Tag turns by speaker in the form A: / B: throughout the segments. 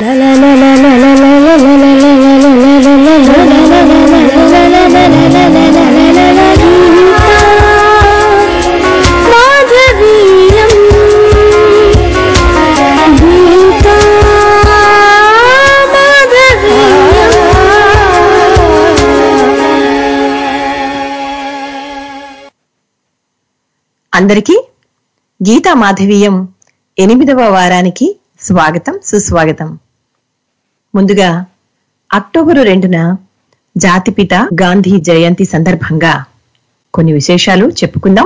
A: మాధవీయం గీతా
B: అందరికీ గీతా మాధవీయం ఎనిమిదవ వారానికి స్వాగతం సుస్వాగతం ముందుగా అక్టోబరు రెండున జాతిపిత గాంధీ జయంతి సందర్భంగా కొన్ని విశేషాలు చెప్పుకుందాం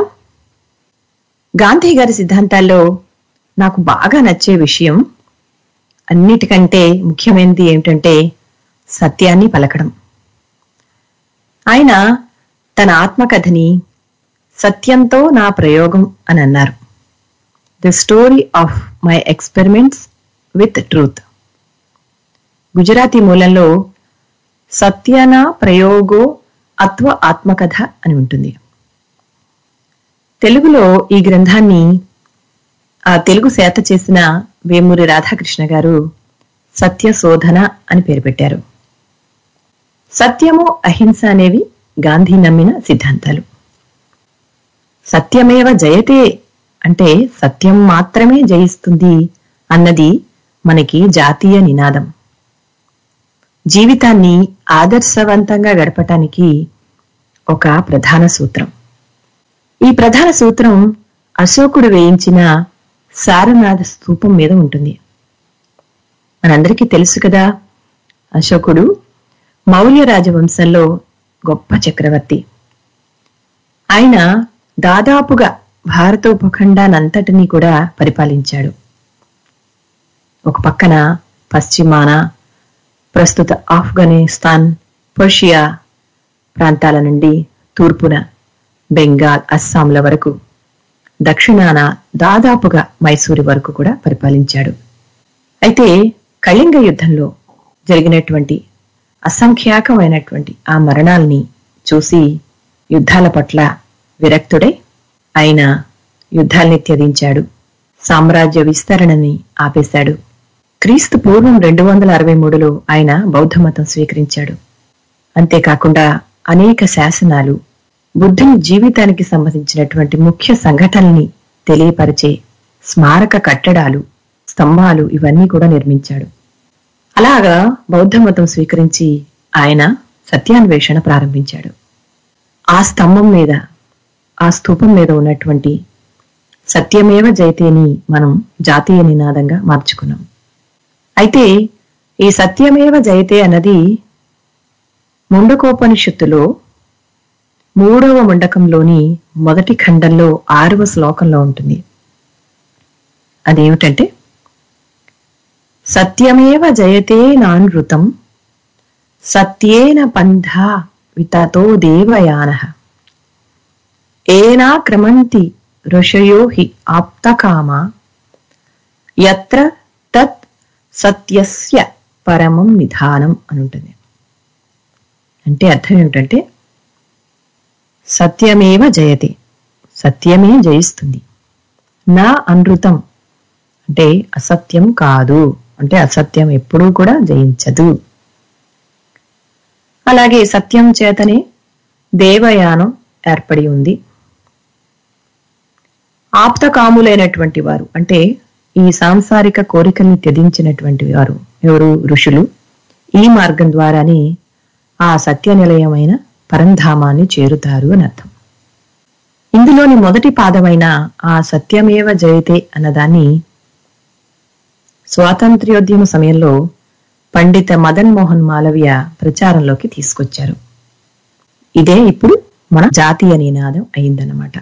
B: గాంధీ గారి సిద్ధాంతాల్లో నాకు బాగా నచ్చే విషయం అన్నిటికంటే ముఖ్యమైనది ఏమిటంటే సత్యాన్ని పలకడం ఆయన తన ఆత్మకథని సత్యంతో నా ప్రయోగం అని అన్నారు the story of my experiments with truth Gujarati మూలంలో సత్యన ప్రయోగో అత్వ ఆత్మకథ అని ఉంటుంది తెలుగులో ఈ గ్రంథాన్ని ఆ తెలుగు సేత చేసిన వేమూరి రాధాకృష్ణ గారు సత్య శోధన అని పేరు పెట్టారు సత్యము అహింస అనేవి గాంధీ నమ్మిన సిద్ధాంతాలు సత్యమేవ జయతే అంటే సత్యం మాత్రమే జయిస్తుంది అన్నది మనకి జాతీయ నినాదం జీవితాన్ని ఆదర్శవంతంగా గడపటానికి ఒక ప్రధాన సూత్రం ఈ ప్రధాన సూత్రం అశోకుడు వేయించిన సారనాథ స్తూపం మీద ఉంటుంది మనందరికీ తెలుసు కదా అశోకుడు మౌర్య రాజవంశంలో గొప్ప చక్రవర్తి ఆయన దాదాపుగా భారతోపఖండానంతటినీ కూడా పరిపాలించాడు ఒక పక్కన పశ్చిమాన ప్రస్తుత ఆఫ్ఘనిస్తాన్ పర్షియా ప్రాంతాల నుండి తూర్పున బెంగాల్ అస్సాంల వరకు దక్షిణాన దాదాపుగా మైసూరు వరకు కూడా పరిపాలించాడు అయితే కళింగ యుద్ధంలో జరిగినటువంటి అసంఖ్యాకమైనటువంటి ఆ మరణాల్ని చూసి యుద్ధాల పట్ల విరక్తుడై ఆయన యుద్ధాల్ని త్యజించాడు సామ్రాజ్య విస్తరణని ఆపేశాడు క్రీస్తు పూర్వం రెండు వందల అరవై మూడులో ఆయన బౌద్ధ మతం స్వీకరించాడు అంతేకాకుండా అనేక శాసనాలు బుద్ధుని జీవితానికి సంబంధించినటువంటి ముఖ్య సంఘటనల్ని తెలియపరిచే స్మారక కట్టడాలు స్తంభాలు ఇవన్నీ కూడా నిర్మించాడు అలాగా బౌద్ధ మతం స్వీకరించి ఆయన సత్యాన్వేషణ ప్రారంభించాడు ఆ స్తంభం మీద ఆ స్తూపం మీద ఉన్నటువంటి సత్యమేవ జయతేని మనం జాతీయ నినాదంగా మార్చుకున్నాం అయితే ఈ సత్యమేవ జయతే అన్నది ముండకోపనిషత్తులో మూడవ ముండకంలోని మొదటి ఖండంలో ఆరవ శ్లోకంలో ఉంటుంది అదేమిటంటే సత్యమేవ జయతే నానృతం సత్యేన పంధా వితతో దేవయాన ఏనా క్రమంతి ఋషయో హి ఆప్తకామా యత్ర తత్ సత్యస్య పరమం నిధానం అని ఉంటుంది అంటే అర్థం ఏమిటంటే సత్యమేవ జయతే సత్యమే జయిస్తుంది నా అనృతం అంటే అసత్యం కాదు అంటే అసత్యం ఎప్పుడూ కూడా జయించదు అలాగే సత్యం చేతనే దేవయానం ఏర్పడి ఉంది ఆప్తకాములైనటువంటి వారు అంటే ఈ సాంసారిక కోరికల్ని త్యజించినటువంటి వారు ఎవరు ఋషులు ఈ మార్గం ద్వారానే ఆ సత్య నిలయమైన పరంధామాన్ని చేరుతారు అని అర్థం ఇందులోని మొదటి పాదమైన ఆ సత్యమేవ జయతే అన్నదాన్ని స్వాతంత్ర్యోద్యమ సమయంలో పండిత మదన్ మోహన్ మాలవ్య ప్రచారంలోకి తీసుకొచ్చారు ఇదే ఇప్పుడు మన జాతీయ నినాదం అయిందన్నమాట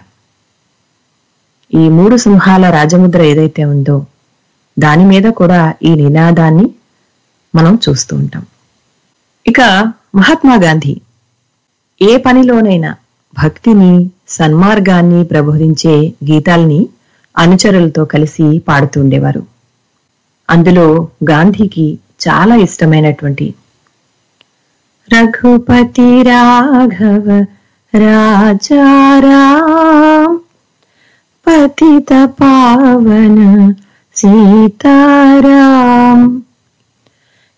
B: ఈ మూడు సింహాల రాజముద్ర ఏదైతే ఉందో దాని మీద కూడా ఈ నినాదాన్ని మనం చూస్తూ ఉంటాం ఇక మహాత్మా గాంధీ ఏ పనిలోనైనా భక్తిని సన్మార్గాన్ని ప్రబోధించే గీతాల్ని అనుచరులతో కలిసి పాడుతుండేవారు అందులో గాంధీకి చాలా ఇష్టమైనటువంటి రఘుపతి రాఘవ రాజారాం పతిత పావన సీతారాం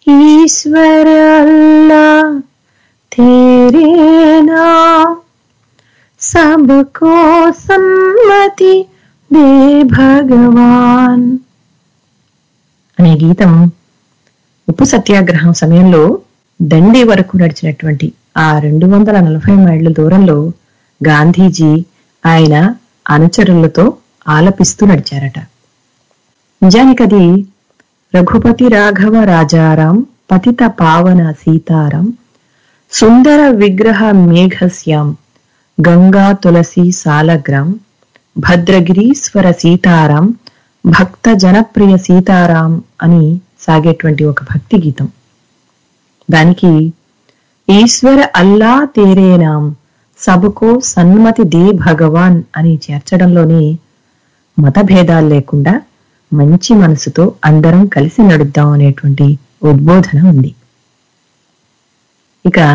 B: ईश्वर अल्लाह तेरे नाम सबको సమ్మతి దే భగవాన్ అనే గీతం ఉప్పు సత్యాగ్రహం సమయంలో దండి వరకు నడిచినటువంటి ఆ రెండు వందల నలభై మైళ్ళ దూరంలో గాంధీజీ ఆయన అనుచరులతో ఆలపిస్తూ నడిచారట నిజానికి అది రఘుపతి రాఘవ రాజారాం పతిత పావన సీతారాం సుందర విగ్రహ మేఘశ్యాం గంగా తులసి సాలగ్రాం భద్రగిరీశ్వర సీతారాం భక్త జనప్రియ సీతారాం అని సాగేటువంటి ఒక భక్తి గీతం దానికి ఈశ్వర అల్లా తేరేనాం సబుకో సన్మతి దే భగవాన్ అని చేర్చడంలోనే మతభేదాలు లేకుండా మంచి మనసుతో అందరం కలిసి నడుద్దాం అనేటువంటి ఉద్బోధన ఉంది ఇక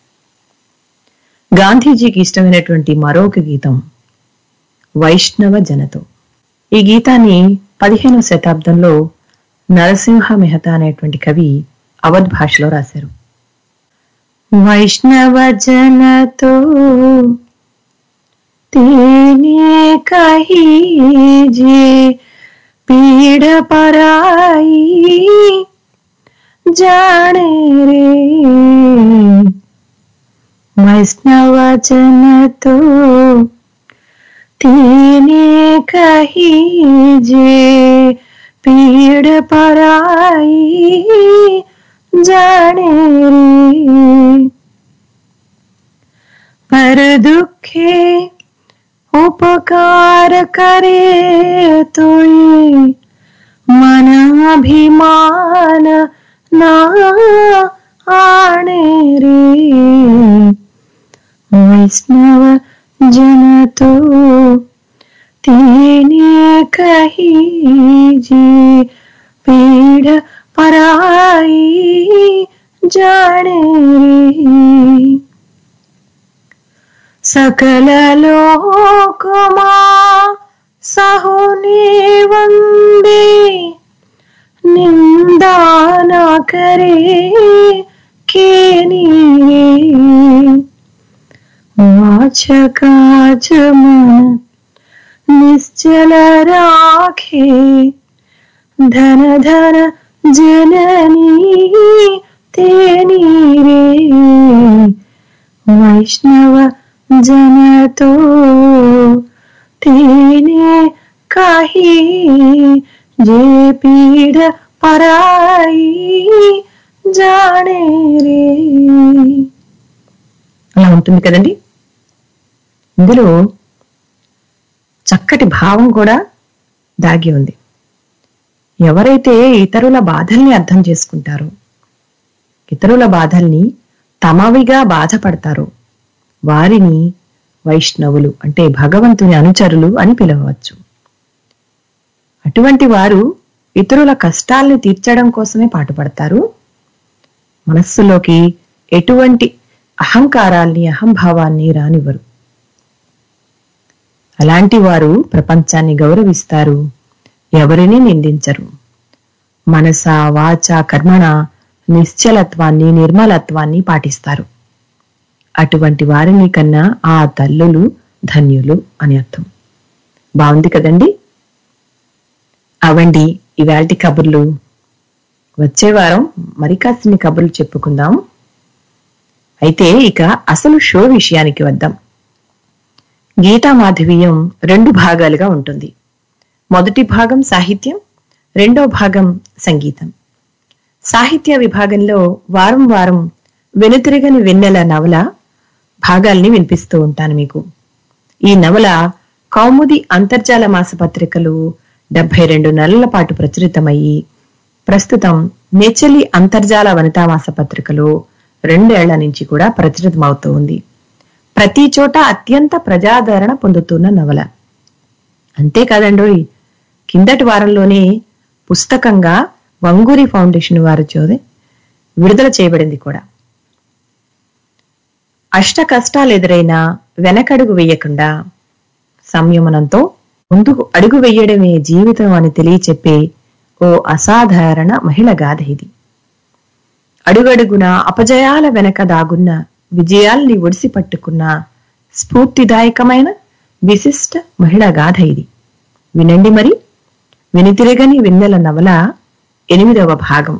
B: గాంధీజీకి ఇష్టమైనటువంటి మరొక గీతం వైష్ణవ జనతో ఈ గీతాన్ని పదిహేనవ శతాబ్దంలో నరసింహ మెహతా అనేటువంటి కవి అవధ్ భాషలో రాశారు వైష్ణవ జనతో తేనే కహీజే పీడ పరాయి జానే రే వైష్ణవ జనతో तेने कहीजे पीड़ पराई जाने रे पर दुखे उपकार करे तो मन अभिमान ना आने रे वैष्णव जन तो तेने कहीजे पीड़ पराई जाने रे सकल लोकमा सहोने वंदे निंदा न करे के नीरे वाचकाच मन निश्चल राखे धन धन जननी तेनी रे वैष्णव जन तो तेने काही जे पीड పరాయి జానే రే అలా ఉంటుంది కదండి ఇందులో చక్కటి భావం కూడా దాగి ఉంది ఎవరైతే ఇతరుల బాధల్ని అర్థం చేసుకుంటారో ఇతరుల బాధల్ని తమవిగా బాధపడతారో వారిని వైష్ణవులు అంటే భగవంతుని అనుచరులు అని పిలవవచ్చు అటువంటి వారు ఇతరుల కష్టాల్ని తీర్చడం కోసమే పాటుపడతారు మనస్సులోకి ఎటువంటి అహంకారాల్ని అహంభావాన్ని రానివ్వరు అలాంటి వారు ప్రపంచాన్ని గౌరవిస్తారు ఎవరిని నిందించరు మనస వాచ కర్మణ నిశ్చలత్వాన్ని నిర్మలత్వాన్ని పాటిస్తారు అటువంటి వారిని కన్నా ఆ తల్లులు ధన్యులు అని అర్థం బాగుంది కదండి అవండి ఇవాల్టి కబుర్లు వచ్చే వారం మరి కాసిన్ని కబుర్లు చెప్పుకుందాం అయితే ఇక అసలు షో విషయానికి వద్దాం గీతా మాధవీయం రెండు భాగాలుగా ఉంటుంది మొదటి భాగం సాహిత్యం రెండో భాగం సంగీతం సాహిత్య విభాగంలో వారం వారం వెనుతిరగని వెన్నెల నవల భాగాల్ని వినిపిస్తూ ఉంటాను మీకు ఈ నవల కౌముది అంతర్జాల మాసపత్రికలు డెబ్బై రెండు నెలల పాటు ప్రచురితమయ్యి ప్రస్తుతం నెచలి అంతర్జాల వనితా మాసపత్రికలో రెండేళ్ల నుంచి కూడా ప్రచురితమవుతూ ఉంది ప్రతి చోట అత్యంత ప్రజాదరణ పొందుతున్న నవల అంతేకాదండోయ్ కిందటి వారంలోనే పుస్తకంగా వంగూరి ఫౌండేషన్ వారి చోదే విడుదల చేయబడింది కూడా అష్ట కష్టాలు ఎదురైనా వెనకడుగు వేయకుండా సంయమనంతో ముందుకు అడుగు వేయడమే జీవితం అని తెలియచెప్పే ఓ అసాధారణ మహిళ గాథ ఇది అడుగడుగున అపజయాల వెనక దాగున్న విజయాల్ని ఒడిసి పట్టుకున్న స్ఫూర్తిదాయకమైన విశిష్ట మహిళా గాథ ఇది వినండి మరి వినితిరగని వెన్నెల నవల ఎనిమిదవ భాగం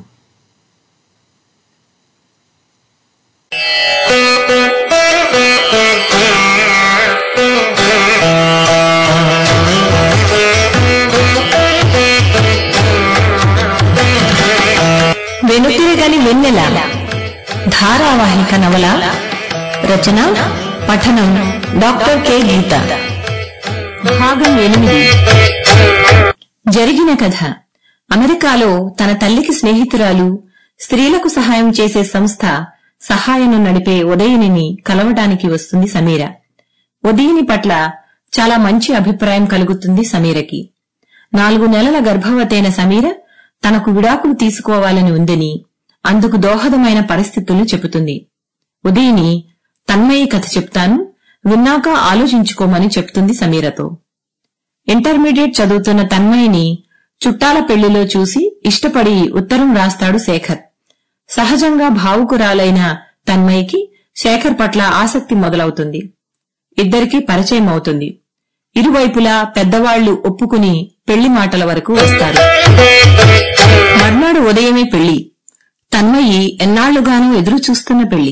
C: వెనుతిరగని వెన్నెల ధారావాహిక నవల రచన పఠనం డాక్టర్ కె గీత భాగం ఎనిమిది జరిగిన కథ అమెరికాలో తన తల్లికి స్నేహితురాలు స్త్రీలకు సహాయం చేసే సంస్థ సహాయను నడిపే ఉదయనిని కలవడానికి వస్తుంది సమీర ఉదయని పట్ల చాలా మంచి అభిప్రాయం కలుగుతుంది సమీరకి నాలుగు నెలల గర్భవతైన సమీర తనకు విడాకులు తీసుకోవాలని ఉందని అందుకు దోహదమైన పరిస్థితులు చెబుతుంది ఉదయని తన్మయి కథ చెప్తాను విన్నాక ఆలోచించుకోమని చెప్తుంది సమీరతో ఇంటర్మీడియట్ చదువుతున్న తన్మయిని చుట్టాల పెళ్లిలో చూసి ఇష్టపడి ఉత్తరం రాస్తాడు శేఖర్ సహజంగా భావుకురాలైన తన్మయికి శేఖర్ పట్ల ఆసక్తి మొదలవుతుంది ఇద్దరికీ పరిచయం అవుతుంది ఇరువైపులా పెద్దవాళ్లు ఒప్పుకుని పెళ్లి మాటల వరకు వస్తారు మర్నాడు ఉదయమే పెళ్లి తన్మయి ఎన్నాళ్లుగానూ ఎదురు చూస్తున్న పెళ్లి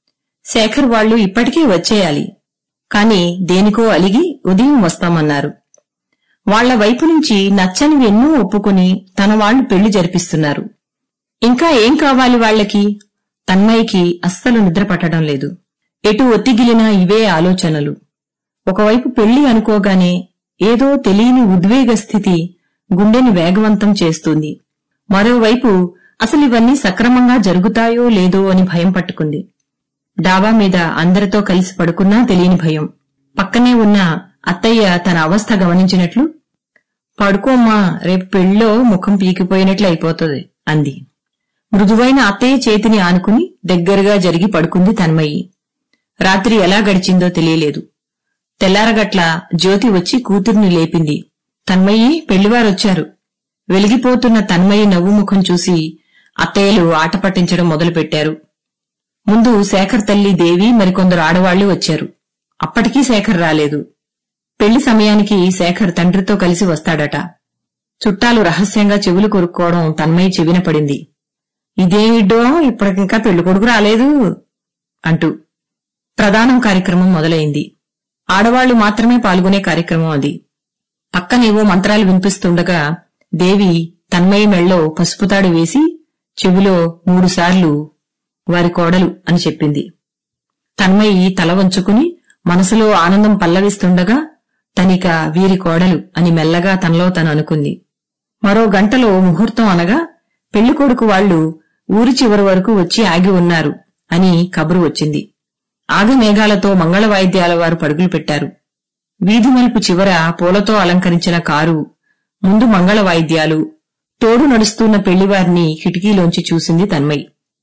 C: శేఖర్ వాళ్లు ఇప్పటికే వచ్చేయాలి కాని దేనికో అలిగి ఉదయం వస్తామన్నారు వాళ్ల వైపు నుంచి నచ్చనివి ఎన్నో ఒప్పుకుని తన వాళ్లు పెళ్లి జరిపిస్తున్నారు ఇంకా ఏం కావాలి వాళ్లకి తన్మయికి అస్సలు నిద్ర పట్టడం లేదు ఎటు ఒత్తిగిలినా ఇవే ఆలోచనలు ఒకవైపు పెళ్లి అనుకోగానే ఏదో తెలియని ఉద్వేగ స్థితి గుండెని వేగవంతం చేస్తుంది మరోవైపు అసలు ఇవన్నీ సక్రమంగా జరుగుతాయో లేదో అని భయం పట్టుకుంది డాబా మీద అందరితో కలిసి పడుకున్నా తెలియని భయం పక్కనే ఉన్న అత్తయ్య తన అవస్థ గమనించినట్లు పడుకోమ్మా రేపు పెళ్ళిలో ముఖం పీకిపోయినట్లు అయిపోతుంది అంది మృదువైన అత్తయ్య చేతిని ఆనుకుని దగ్గరగా జరిగి పడుకుంది తన్మయ్యి రాత్రి ఎలా గడిచిందో తెలియలేదు తెల్లారగట్ల జ్యోతి వచ్చి కూతుర్ని లేపింది తన్మయ్యి పెళ్లివారొచ్చారు వెలిగిపోతున్న తన్మయ్యి నవ్వు ముఖం చూసి అత్తయ్యలు ఆట పట్టించడం మొదలుపెట్టారు ముందు శేఖర్ తల్లి దేవి మరికొందరు ఆడవాళ్లు వచ్చారు అప్పటికీ శేఖర్ రాలేదు పెళ్లి సమయానికి శేఖర్ తండ్రితో కలిసి వస్తాడట చుట్టాలు రహస్యంగా చెవులు కొరుక్కోవడం తన్మయ్య చెవిన పడింది ఇదేమిడ్డో ఇప్పటికింకా పెళ్లి కొడుకు రాలేదు అంటూ ప్రధానం కార్యక్రమం మొదలైంది ఆడవాళ్లు మాత్రమే పాల్గొనే కార్యక్రమం అది పక్కనేవో మంత్రాలు వినిపిస్తుండగా దేవి తన్మయ్య మెళ్ళో పసుపుతాడు వేసి చెవిలో మూడుసార్లు వారి కోడలు అని చెప్పింది తన్మయ్యి తల వంచుకుని మనసులో ఆనందం పల్లవిస్తుండగా తనిక వీరి కోడలు అని మెల్లగా తనలో తను అనుకుంది మరో గంటలో ముహూర్తం అనగా పెళ్లికొడుకు వాళ్లు ఊరి చివరి వరకు వచ్చి ఆగి ఉన్నారు అని కబురు వచ్చింది ఆగమేఘాలతో మంగళ వాయిద్యాల వారు పరుగులు పెట్టారు వీధి మలుపు చివర పూలతో అలంకరించిన కారు ముందు మంగళ వాయిద్యాలు తోడు నడుస్తున్న పెళ్లివారిని కిటికీలోంచి చూసింది తన్మయి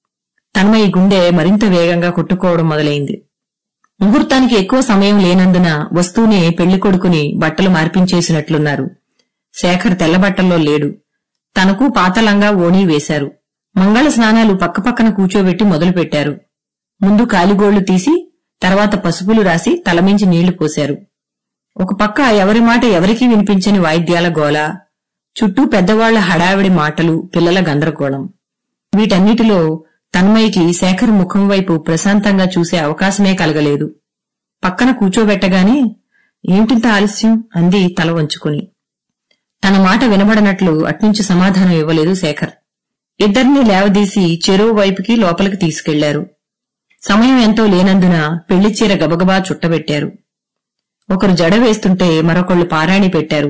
C: తన్మయి గుండె మరింత వేగంగా కొట్టుకోవడం మొదలైంది ముహూర్తానికి ఎక్కువ సమయం లేనందున వస్తూనే పెళ్లి కొడుకుని బట్టలు మార్పించేసినట్లున్నారు శేఖర్ తెల్లబట్టల్లో లేడు తనకు పాతలంగా ఓణీ వేశారు మంగళ స్నానాలు పక్కపక్కన కూర్చోబెట్టి మొదలుపెట్టారు ముందు కాలిగోళ్లు తీసి తర్వాత పసుపులు రాసి తలమించి నీళ్లు పోశారు ఒక పక్క ఎవరి మాట ఎవరికీ వినిపించని వాయిద్యాల గోల చుట్టూ పెద్దవాళ్ల హడావిడి మాటలు పిల్లల గందరగోళం వీటన్నిటిలో తన్మయికి శేఖర్ ముఖం వైపు ప్రశాంతంగా చూసే అవకాశమే కలగలేదు పక్కన కూచోబెట్టగానే ఏంటింత ఆలస్యం అంది తల వంచుకుని తన మాట వినబడనట్లు అట్నుంచి సమాధానం ఇవ్వలేదు శేఖర్ ఇద్దరిని లేవదీసి చెరువు వైపుకి లోపలికి తీసుకెళ్లారు సమయం ఎంతో లేనందున పెళ్లి చీర గబగబా చుట్టబెట్టారు ఒకరు జడ వేస్తుంటే మరొకళ్ళు పారాణి పెట్టారు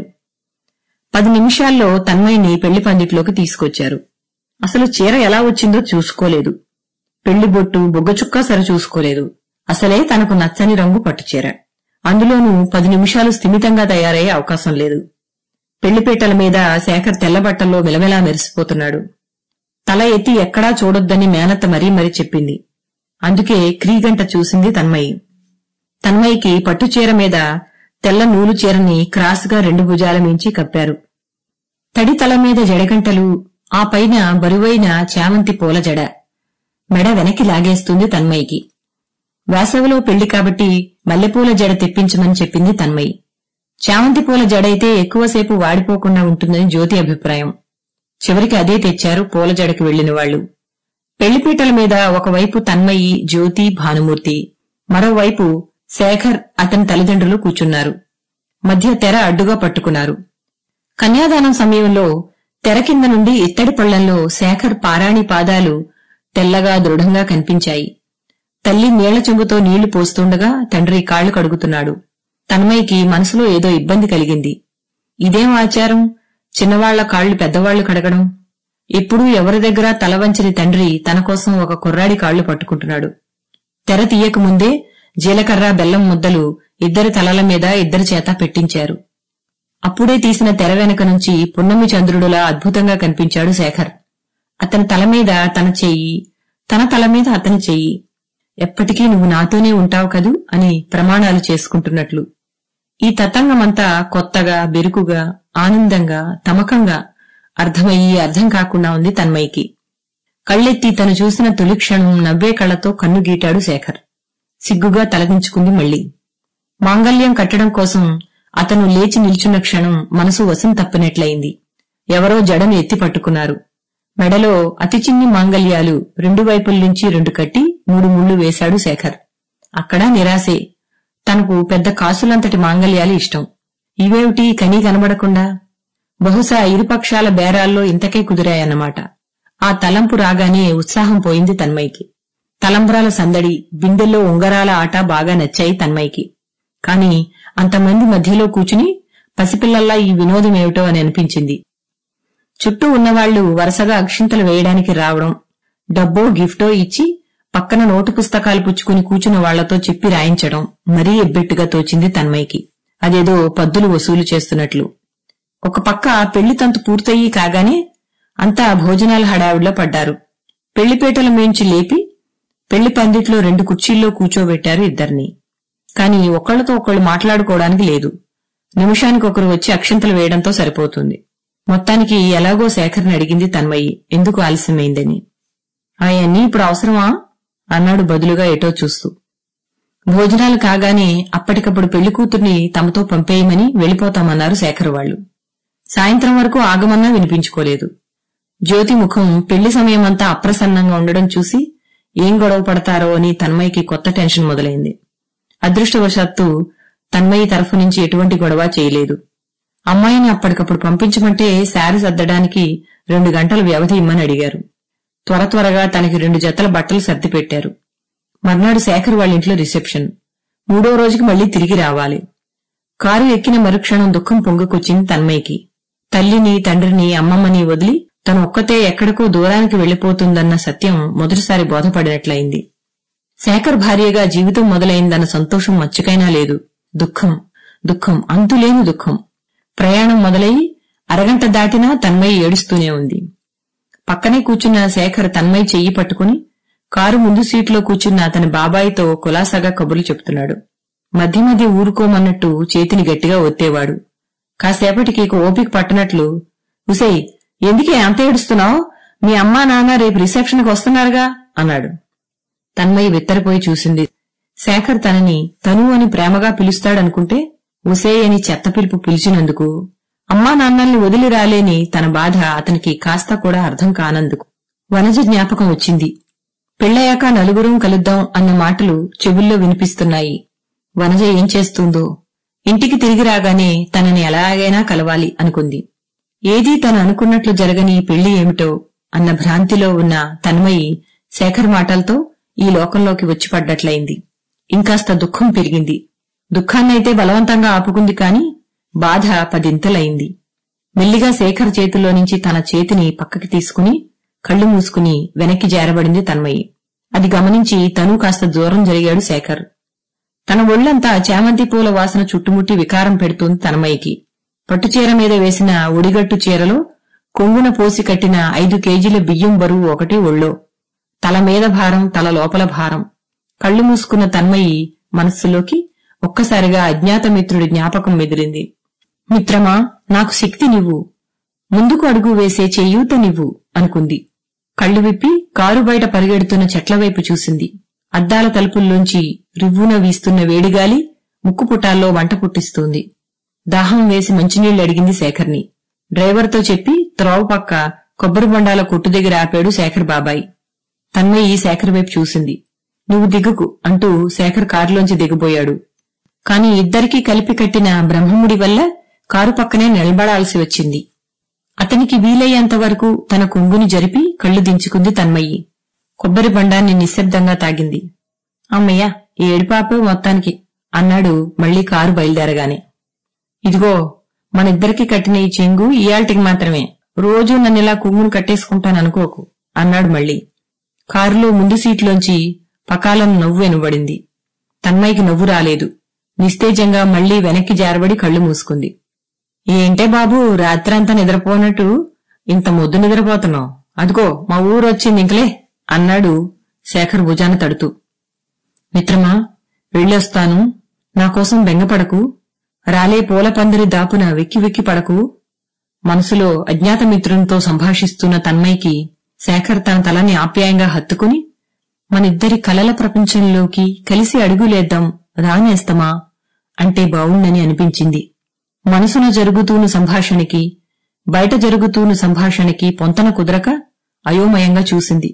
C: పది నిమిషాల్లో తన్మయిని పెళ్లి పందిట్లోకి తీసుకొచ్చారు అసలు చీర ఎలా వచ్చిందో చూసుకోలేదు పెళ్లి బొట్టు బొగ్గచుక్క సరి చూసుకోలేదు అసలే తనకు నచ్చని రంగు పట్టుచీర అందులోనూ పది నిమిషాలు స్థిమితంగా తయారయ్యే అవకాశం లేదు పెళ్లిపీటల మీద శేఖర్ తెల్లబట్టల్లో మిలమిలా మెరిసిపోతున్నాడు తల ఎత్తి ఎక్కడా చూడొద్దని మేనత్త మరీ మరీ చెప్పింది అందుకే క్రీగంట చూసింది తన్మయి తన్మయికి పట్టుచీర మీద తెల్ల నూలు చీరని క్రాస్గా రెండు భుజాల మించి కప్పారు తడి తల మీద జడగంటలు ఆ పైన బరువైన చామంతి పూల జడ మెడ వెనక్కి లాగేస్తుంది తన్మయ్యకి వేసవిలో పెళ్లి కాబట్టి మల్లెపూల జడ తెప్పించమని చెప్పింది తన్మయి చామంతి పూల జడైతే ఎక్కువసేపు వాడిపోకుండా ఉంటుందని జ్యోతి అభిప్రాయం చివరికి అదే తెచ్చారు పూల జడకి వెళ్లిన వాళ్లు పెళ్లిపీటల మీద ఒకవైపు తన్మయి జ్యోతి భానుమూర్తి మరోవైపు శేఖర్ అతని తల్లిదండ్రులు కూర్చున్నారు మధ్య తెర అడ్డుగా పట్టుకున్నారు కన్యాదానం సమయంలో తెర కింద నుండి ఇత్తడి పళ్లంలో శేఖర్ పారాణి పాదాలు తెల్లగా దృఢంగా కనిపించాయి తల్లి నీళ్ల చెంబుతో నీళ్లు పోస్తుండగా తండ్రి కాళ్లు కడుగుతున్నాడు తన్మయ్యకి మనసులో ఏదో ఇబ్బంది కలిగింది ఇదేం ఆచారం చిన్నవాళ్ల కాళ్లు పెద్దవాళ్లు కడగడం ఎప్పుడూ ఎవరి దగ్గర తలవంచని తండ్రి తన కోసం ఒక కుర్రాడి కాళ్లు పట్టుకుంటున్నాడు తెర తీయకముందే జీలకర్ర బెల్లం ముద్దలు ఇద్దరి తలల మీద ఇద్దరి చేత పెట్టించారు అప్పుడే తీసిన తెర వెనక నుంచి పున్నమి చంద్రుడులా అద్భుతంగా కనిపించాడు శేఖర్ అతని తల మీద తన చెయ్యి తన తల మీద అతని చెయ్యి ఎప్పటికీ నువ్వు నాతోనే ఉంటావు కదూ అని ప్రమాణాలు చేసుకుంటున్నట్లు ఈ తతంగమంతా కొత్తగా బెరుకుగా ఆనందంగా తమకంగా అర్థమయ్యి అర్థం కాకుండా ఉంది తన్మయ్యకి కళ్ళెత్తి తను చూసిన తొలి క్షణం నవ్వే కళ్ళతో కన్ను గీటాడు శేఖర్ సిగ్గుగా తలదించుకుంది మళ్ళీ మాంగల్యం కట్టడం కోసం అతను లేచి నిల్చున్న క్షణం మనసు వశం తప్పినట్లయింది ఎవరో జడను ఎత్తి పట్టుకున్నారు మెడలో అతి చిన్ని మాంగల్యాలు రెండు వైపుల నుంచి రెండు కట్టి మూడు ముళ్ళు వేశాడు శేఖర్ అక్కడా నిరాశే తనకు పెద్ద కాసులంతటి మాంగల్యాలు ఇష్టం ఇవేమిటి కనీ కనబడకుండా బహుశా ఇరుపక్షాల బేరాల్లో ఇంతకే కుదిరాయన్నమాట ఆ తలంపు రాగానే ఉత్సాహం పోయింది తన్మయ్యకి తలంబ్రాల సందడి బిందెల్లో ఉంగరాల ఆట బాగా నచ్చాయి తన్మయ్యకి కాని అంతమంది మధ్యలో కూచుని పసిపిల్లల్లా ఈ వినోదమేమిటో అని అనిపించింది చుట్టూ ఉన్నవాళ్లు వరుసగా అక్షింతలు వేయడానికి రావడం డబ్బో గిఫ్టో ఇచ్చి పక్కన నోటు పుస్తకాలు పుచ్చుకుని కూచున్న వాళ్లతో చెప్పి రాయించడం మరీ ఎబ్బెట్టుగా తోచింది తన్మయ్యకి అదేదో పద్దులు వసూలు చేస్తున్నట్లు ఒక పక్క పెళ్లి తంతు పూర్తయి కాగానే అంతా భోజనాల హడావిడిలో పడ్డారు పెళ్లిపేటల మేంచి లేపి పెళ్లి పందిట్లో రెండు కుర్చీల్లో కూచోబెట్టారు ఇద్దరిని కాని ఒకళ్లతో ఒకళ్ళు మాట్లాడుకోవడానికి లేదు నిమిషానికి ఒకరు వచ్చి అక్షింతలు వేయడంతో సరిపోతుంది మొత్తానికి ఎలాగో శేఖర్ని అడిగింది తన్మయ్యి ఎందుకు ఆలస్యమైందని ఆయన్ని ఇప్పుడు అవసరమా అన్నాడు బదులుగా ఎటో చూస్తూ భోజనాలు కాగానే అప్పటికప్పుడు పెళ్లి కూతుర్ని తమతో పంపేయమని వెళ్లిపోతామన్నారు శేఖర్ వాళ్లు సాయంత్రం వరకు ఆగమన్నా వినిపించుకోలేదు జ్యోతి ముఖం పెళ్లి సమయమంతా అప్రసన్నంగా ఉండడం చూసి ఏం గొడవ పడతారో అని తన్మయ్యకి కొత్త టెన్షన్ మొదలైంది అదృష్టవశాత్తు తన్మయ్య తరఫు నుంచి ఎటువంటి గొడవ చేయలేదు అమ్మాయిని అప్పటికప్పుడు పంపించమంటే శారీ సర్దడానికి రెండు గంటల వ్యవధి ఇమ్మని అడిగారు త్వర త్వరగా తనకి రెండు జతల బట్టలు సర్ది పెట్టారు మర్నాడు శేఖర్ వాళ్ళ ఇంట్లో రిసెప్షన్ మూడో రోజుకి మళ్లీ తిరిగి రావాలి కారు ఎక్కిన మరుక్షణం దుఃఖం పొంగుకొచ్చింది తన్మయ్యకి తల్లిని తండ్రిని అమ్మమ్మని వదిలి తను ఒక్కతే ఎక్కడికో దూరానికి వెళ్లిపోతుందన్న సత్యం మొదటిసారి బోధపడినట్లయింది శేఖర్ భార్యగా జీవితం మొదలైందన్న సంతోషం మచ్చుకైనా లేదు దుఃఖం దుఃఖం అంతులేని దుఃఖం ప్రయాణం మొదలై అరగంట దాటినా తన్మయ్య ఏడుస్తూనే ఉంది పక్కనే కూర్చున్న శేఖర్ తన్మయ్య చెయ్యి పట్టుకుని కారు ముందు సీట్లో కూర్చున్న అతని బాబాయితో కులాసాగా కబుర్లు చెప్తున్నాడు మధ్య మధ్య ఊరుకోమన్నట్టు చేతిని గట్టిగా ఒత్తేవాడు కాసేపటికి ఇక ఓపిక పట్టనట్లు ఉసై ఎందుకే అంత ఏడుస్తున్నావు మీ అమ్మా నాన్న రేపు రిసెప్షన్కి వస్తున్నారుగా అన్నాడు తన్మయ్య విత్తరిపోయి చూసింది శేఖర్ తనని తను అని ప్రేమగా పిలుస్తాడనుకుంటే ఉసే అని చెత్త పిలుపు పిలిచినందుకు అమ్మా నాన్నల్ని వదిలి రాలేని తన బాధ అతనికి కాస్త కూడా అర్థం కానందుకు వనజ జ్ఞాపకం వచ్చింది పెళ్ళయ్యాక నలుగురం కలుద్దాం అన్న మాటలు చెవుల్లో వినిపిస్తున్నాయి వనజ ఏం చేస్తుందో ఇంటికి తిరిగి రాగానే తనని ఎలాగైనా కలవాలి అనుకుంది ఏదీ తను అనుకున్నట్లు జరగని ఈ పెళ్లి ఏమిటో అన్న భ్రాంతిలో ఉన్న తన్మయి శేఖర్ మాటలతో ఈ లోకంలోకి వచ్చి పడ్డట్లయింది ఇంకాస్త దుఃఖం పెరిగింది దుఃఖాన్నైతే బలవంతంగా ఆపుకుంది కాని బాధ పదింతలైంది మెల్లిగా శేఖర్ చేతిలో నుంచి తన చేతిని పక్కకి తీసుకుని కళ్ళు మూసుకుని వెనక్కి జారబడింది తన్మయి అది గమనించి తను కాస్త దూరం జరిగాడు శేఖర్ తన ఒళ్లంతా చామంతి పూల వాసన చుట్టుముట్టి వికారం పెడుతోంది తన్మయ్యకి పట్టుచీర మీద వేసిన ఒడిగట్టు చీరలో కొంగున పోసి కట్టిన ఐదు కేజీల బియ్యం బరువు ఒకటి ఒళ్ళో తల మీద భారం తల లోపల భారం కళ్ళు మూసుకున్న తన్మయి మనస్సులోకి ఒక్కసారిగా అజ్ఞాత మిత్రుడి జ్ఞాపకం మెదిలింది మిత్రమా నాకు శక్తి నివ్వు ముందుకు అడుగు వేసే చేయూత నివ్వు అనుకుంది కళ్ళు విప్పి కారు బయట పరిగెడుతున్న చెట్ల వైపు చూసింది అద్దాల తలుపుల్లోంచి రివ్వున వీస్తున్న వేడిగాలి ముక్కు పుటాల్లో వంట పుట్టిస్తోంది దాహం వేసి మంచినీళ్లు అడిగింది శేఖర్ని డ్రైవర్తో చెప్పి త్రోవ పక్క కొబ్బరి బొండాల కొట్టు దగ్గర ఆపాడు శేఖర్ బాబాయ్ తన్మయ్యి శేఖర్ వైపు చూసింది నువ్వు దిగుకు అంటూ శేఖర్ కారులోంచి దిగబోయాడు కాని ఇద్దరికీ కలిపి కట్టిన బ్రహ్మముడి వల్ల కారు పక్కనే నిలబడాల్సి వచ్చింది అతనికి వీలయ్యేంత వరకు తన కొంగుని జరిపి కళ్ళు దించుకుంది తన్మయ్యి కొబ్బరి బండాన్ని నిశ్శబ్దంగా తాగింది అమ్మయ్య ఈ ఏడిపాపే మొత్తానికి అన్నాడు మళ్లీ కారు బయలుదేరగానే ఇదిగో మనిద్దరికి కట్టిన ఈ చెంగు ఇయాల్టికి మాత్రమే రోజూ నన్నిలా కొంగును కట్టేసుకుంటాననుకోకు అన్నాడు మళ్ళీ కారులో ముందు సీట్లోంచి పకాలను నవ్వు వెనుబడింది తన్మయ్యకి నవ్వు రాలేదు నిస్తేజంగా మళ్లీ వెనక్కి జారబడి కళ్ళు మూసుకుంది ఏంటే బాబు రాత్రంతా నిద్రపోనట్టు ఇంత ముద్దు నిద్రపోతున్నావు అదిగో మా ఊరు వచ్చింది ఇంకలే అన్నాడు శేఖర్ భుజాన తడుతూ మిత్రమా వెళ్ళొస్తాను నాకోసం బెంగపడకు రాలే పూల పందిరి దాపున వెక్కి వెక్కి పడకు మనసులో అజ్ఞాత మిత్రునితో సంభాషిస్తున్న తన్మయ్కి శేఖర్ తన తలని ఆప్యాయంగా హత్తుకుని మనిద్దరి కలల ప్రపంచంలోకి కలిసి అడుగులేద్దాం రానేస్తమా అంటే బావుండని అనిపించింది మనసున జరుగుతూను సంభాషణకి బయట జరుగుతూను సంభాషణకి పొంతన కుదరక అయోమయంగా చూసింది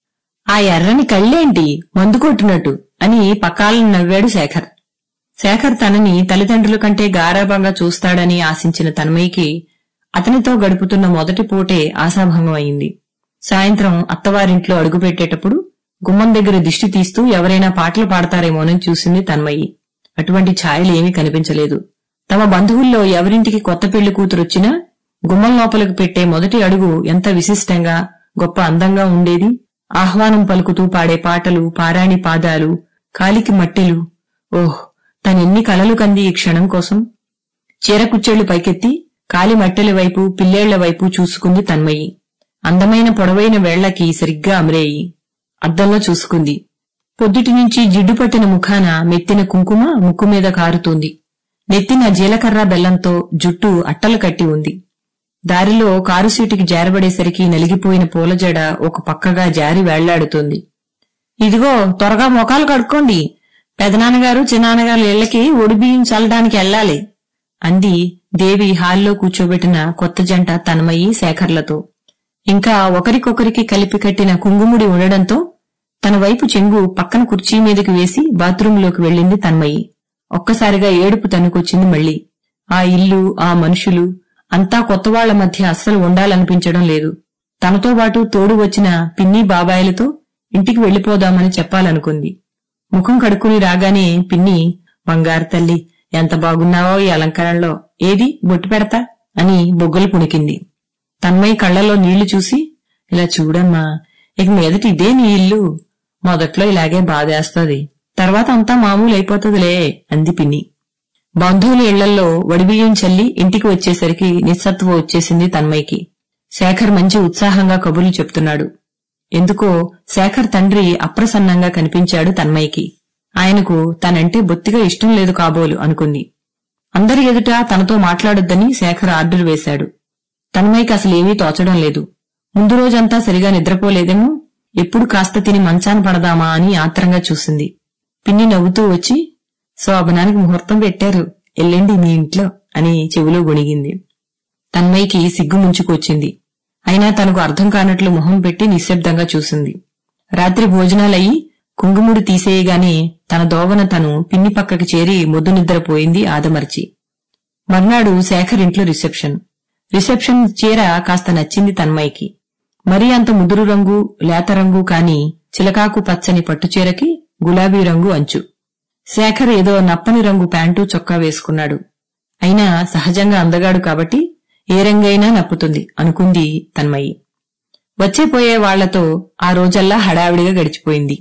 C: ఆ ఎర్రని కళ్ళేంటి మందు కొట్టినట్టు అని పక్కాలను నవ్వాడు శేఖర్ శేఖర్ తనని తల్లిదండ్రుల కంటే గారాభంగా చూస్తాడని ఆశించిన తన్మయ్యకి అతనితో గడుపుతున్న మొదటి పూటే ఆశాభంగం అయింది సాయంత్రం అత్తవారింట్లో అడుగుపెట్టేటప్పుడు గుమ్మం దగ్గర దిష్టి తీస్తూ ఎవరైనా పాటలు పాడతారేమోనని చూసింది తన్మయ్యి అటువంటి ఛాయలేమీ కనిపించలేదు తమ బంధువుల్లో ఎవరింటికి కొత్త పెళ్లి కూతురొచ్చినా గుమ్మం లోపలికి పెట్టే మొదటి అడుగు ఎంత విశిష్టంగా గొప్ప అందంగా ఉండేది ఆహ్వానం పలుకుతూ పాడే పాటలు పారాణి పాదాలు కాలికి మట్టెలు ఓహ్ తనెన్ని కలలు కంది ఈ క్షణం కోసం చీరకుచ్చెళ్లు పైకెత్తి కాలి మట్టెల వైపు పిల్లేళ్ల వైపు చూసుకుంది తన్మయ్యి అందమైన పొడవైన వేళ్లకి సరిగ్గా అమరేయి అద్దంలో చూసుకుంది పొద్దుటి నుంచి జిడ్డు పట్టిన ముఖాన మెత్తిన కుంకుమ ముక్కు మీద కారుతోంది నెత్తిన జీలకర్ర బెల్లంతో జుట్టు అట్టలు కట్టి ఉంది దారిలో కారు సీటుకి జారబడేసరికి నలిగిపోయిన పూలజడ ఒక పక్కగా జారి వేళ్లాడుతోంది ఇదిగో త్వరగా మొఖాలు కడుక్కోండి పెదనాన్నగారు చిన్నాన్నగారు ఇళ్లకి ఒడిబియ్యం చల్లడానికి వెళ్ళాలి అంది దేవి హాల్లో కూర్చోబెట్టిన కొత్త జంట తన్మయి శేఖర్లతో ఇంకా ఒకరికొకరికి కలిపి కట్టిన కుంగుముడి ఉండడంతో తన వైపు చెంగు పక్కన కుర్చీ మీదకి వేసి బాత్రూంలోకి వెళ్ళింది తన్మయి ఒక్కసారిగా ఏడుపు తనుకొచ్చింది మళ్ళీ ఆ ఇల్లు ఆ మనుషులు అంతా కొత్తవాళ్ల మధ్య అస్సలు ఉండాలనిపించడం లేదు తనతో పాటు తోడు వచ్చిన పిన్ని బాబాయిలతో ఇంటికి వెళ్లిపోదామని చెప్పాలనుకుంది ముఖం కడుక్కుని రాగానే పిన్ని బంగారు తల్లి ఎంత బాగున్నావో ఈ అలంకరణలో ఏది బొట్టు పెడతా అని బొగ్గలు పుణికింది తన్మయ్య కళ్లలో నీళ్లు చూసి ఇలా చూడమ్మా ఇక మీదటి ఇదే నీ ఇల్లు మొదట్లో ఇలాగే బాధేస్తది తర్వాత అంతా మామూలు అయిపోతుందిలే అంది పిన్ని బంధువుల ఇళ్లల్లో వడిబియ్యం చల్లి ఇంటికి వచ్చేసరికి నిస్సత్వం వచ్చేసింది తన్మయ్యకి శేఖర్ మంచి ఉత్సాహంగా కబుర్లు చెప్తున్నాడు ఎందుకో శేఖర్ తండ్రి అప్రసన్నంగా కనిపించాడు తన్మయ్యకి ఆయనకు తనంటే బొత్తిగా ఇష్టం లేదు కాబోలు అనుకుంది అందరి ఎదుట తనతో మాట్లాడొద్దని శేఖర్ ఆర్డర్ వేశాడు తన్మయ్యకి అసలేమీ తోచడం లేదు ముందు రోజంతా సరిగా నిద్రపోలేదేమో ఎప్పుడు కాస్త తిని మంచాన పడదామా అని ఆత్రంగా చూసింది పిన్ని నవ్వుతూ వచ్చి శోభనానికి ముహూర్తం పెట్టారు ఎల్లండి మీ ఇంట్లో అని చెవిలో గొణిగింది తన్మయ్యకి సిగ్గు ముంచుకొచ్చింది అయినా తనకు అర్థం కానట్లు మొహం పెట్టి నిశ్శబ్దంగా చూసింది రాత్రి భోజనాలయ్యి కుంగుముడు తీసేయగానే తన దోవన తను పిన్ని పక్కకి చేరి మొద్దు నిద్రపోయింది ఆదమర్చి మర్నాడు శేఖర్ ఇంట్లో రిసెప్షన్ రిసెప్షన్ చీర కాస్త నచ్చింది తన్మయ్యకి మరీ అంత ముదురు రంగు లేత రంగు కాని చిలకాకు పచ్చని పట్టుచీరకి గులాబీ రంగు అంచు శేఖర్ ఏదో నప్పని రంగు ప్యాంటు చొక్కా వేసుకున్నాడు అయినా సహజంగా అందగాడు కాబట్టి ఏ రంగైనా నప్పుతుంది అనుకుంది తన్మయి వచ్చేపోయే వాళ్లతో ఆ రోజల్లా హడావిడిగా గడిచిపోయింది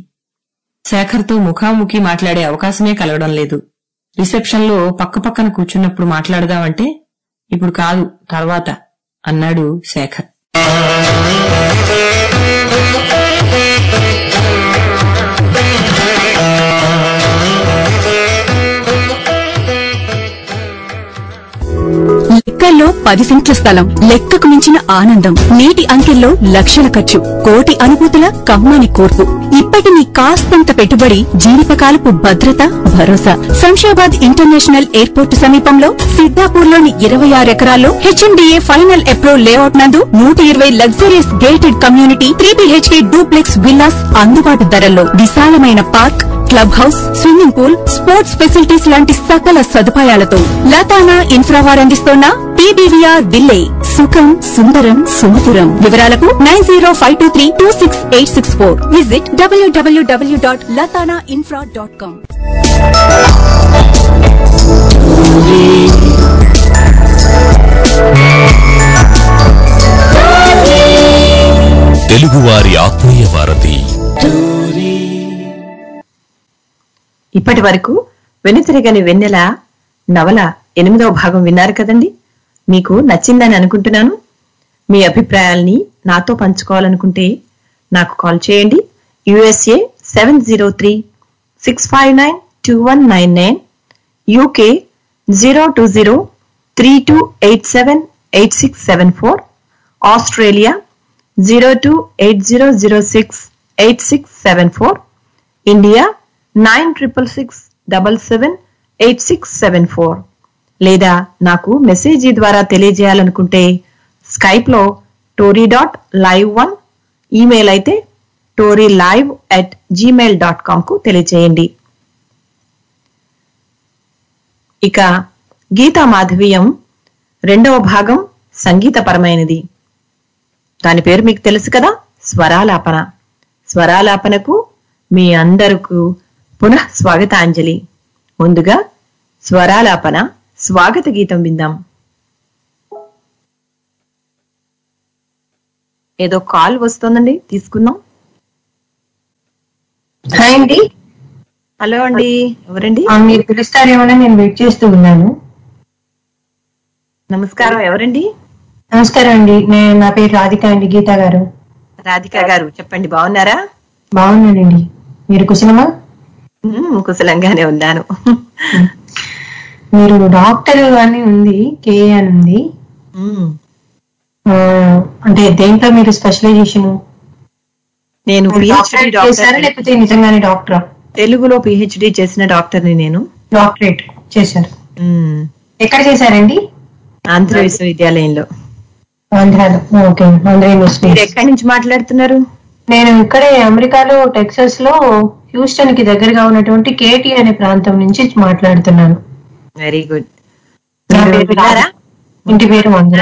C: శేఖర్తో ముఖాముఖి మాట్లాడే అవకాశమే కలగడం లేదు రిసెప్షన్లో పక్కపక్కన కూర్చున్నప్పుడు మాట్లాడదామంటే ఇప్పుడు కాదు తర్వాత అన్నాడు శేఖర్
D: లెక్కల్లో పది పది సెంట్ల స్థలం లెక్కకు మించిన ఆనందం నీటి అంకెల్లో లక్షల ఖర్చు కోటి అనుభూతుల కమ్మని కోర్పు ఇప్పటి మీ కాస్తంత పెట్టుబడి జీవితకాలపు భద్రత భరోసా శంషాబాద్ ఇంటర్నేషనల్ ఎయిర్పోర్ట్ సమీపంలో సిద్దాపూర్లోని ఇరవై ఆరు ఎకరాల్లో హెచ్ఎండిఏ ఫైనల్ అప్రూవ్ లేఅవుట్ నందు నూట ఇరవై luxurious gated community three BHK duplex villas అందుబాటు ధరల్లో విశాలమైన park club house swimming pool sports facilities లాంటి సకల సదుపాయాలతో లతానా ఇన్ఫ్రావార్ అందిస్తోన్న పీబీవీఆర్ విల్లే సుఖం సుందరం సుమధురం వివరాలకు nine zero five two three two six eight six four visit WWW dot Lathana infra dot com
E: తెలుగువారి ఆత్మీయ వారధి
B: ఇప్పటి వరకు వెనుతిరగని వెన్నెల నవల ఎనిమిదవ భాగం విన్నారు కదండి మీకు నచ్చిందని అనుకుంటున్నాను మీ అభిప్రాయాల్ని నాతో పంచుకోవాలనుకుంటే నాకు కాల్ చేయండి USA seven zero three six five nine two one nine nine UK zero two zero three two eight seven eight six seven four Australia zero two eight zero zero six eight six seven four India nine triple six double seven eight six seven four లేదా నాకు message ద్వారా తెలియజేయాలనుకుంటే Skype లో Tori dot live one email అయితే Tori live at Gmail dot com కు తెలియజేయండి ఇక గీతా మాధవీయం రెండవ భాగం సంగీతపరమైనది దాని పేరు మీకు తెలుసు కదా స్వరాలాపన స్వరాలాపనకు మీ అందరకు పునః స్వాగతాంజలి ముందుగా స్వరాలాపన స్వాగత గీతం విందాం ఏదో కాల్ వస్తోందండి తీసుకుందాం
F: హాయ్ అండి
B: హలో అండి ఎవరండి
F: ఆ, మీరు పిలుస్తారేమోనని నేను వెయిట్ చేస్తూ ఉన్నాను
B: నమస్కారం ఎవరండి
F: నమస్కారం అండి నేను నా పేరు రాధిక అండి గీత గారు
B: రాధిక గారు చెప్పండి బాగున్నారా
F: బాగున్నానండి మీరు కుశలమా
B: మ్మ్, కుశలంగానే ఉన్నాను
F: మీరు డాక్టర్ అని ఉంది కే అని ఉంది
B: మ్మ్.
F: ఆ, అంటే దేంట్లో మీరు స్పెషలైజేషన్
B: నేను పిహెచ్డి
F: చేశారా
B: డాక్టర్
F: లేకపోతే నిజంగానే డాక్టరా
B: తెలుగులో పిహెచ్డి చేసిన డాక్టర్ని నేను
F: డాక్టరేట్ చేశారు
B: మ్మ్.
F: ఎక్కడ చేశారండి
B: ఆంధ్ర విశ్వవిద్యాలయంలో
F: ఆంధ్రాలో ఓకే ఆంధ్ర
B: మీరు
F: యూనివర్సిటీ
B: ఎక్కడి నుంచి మాట్లాడుతున్నారు
F: నేను ఇక్కడే అమెరికాలో టెక్సస్ లో హ్యూస్టన్ కి దగ్గరగా ఉన్నటువంటి కేటీ అనే ప్రాంతం నుంచి మాట్లాడుతున్నాను
B: వెరీ గుడ్
F: నా
B: మీరు
F: పేరు
B: విన్నారా
F: ఇంటి పేరు మంజుల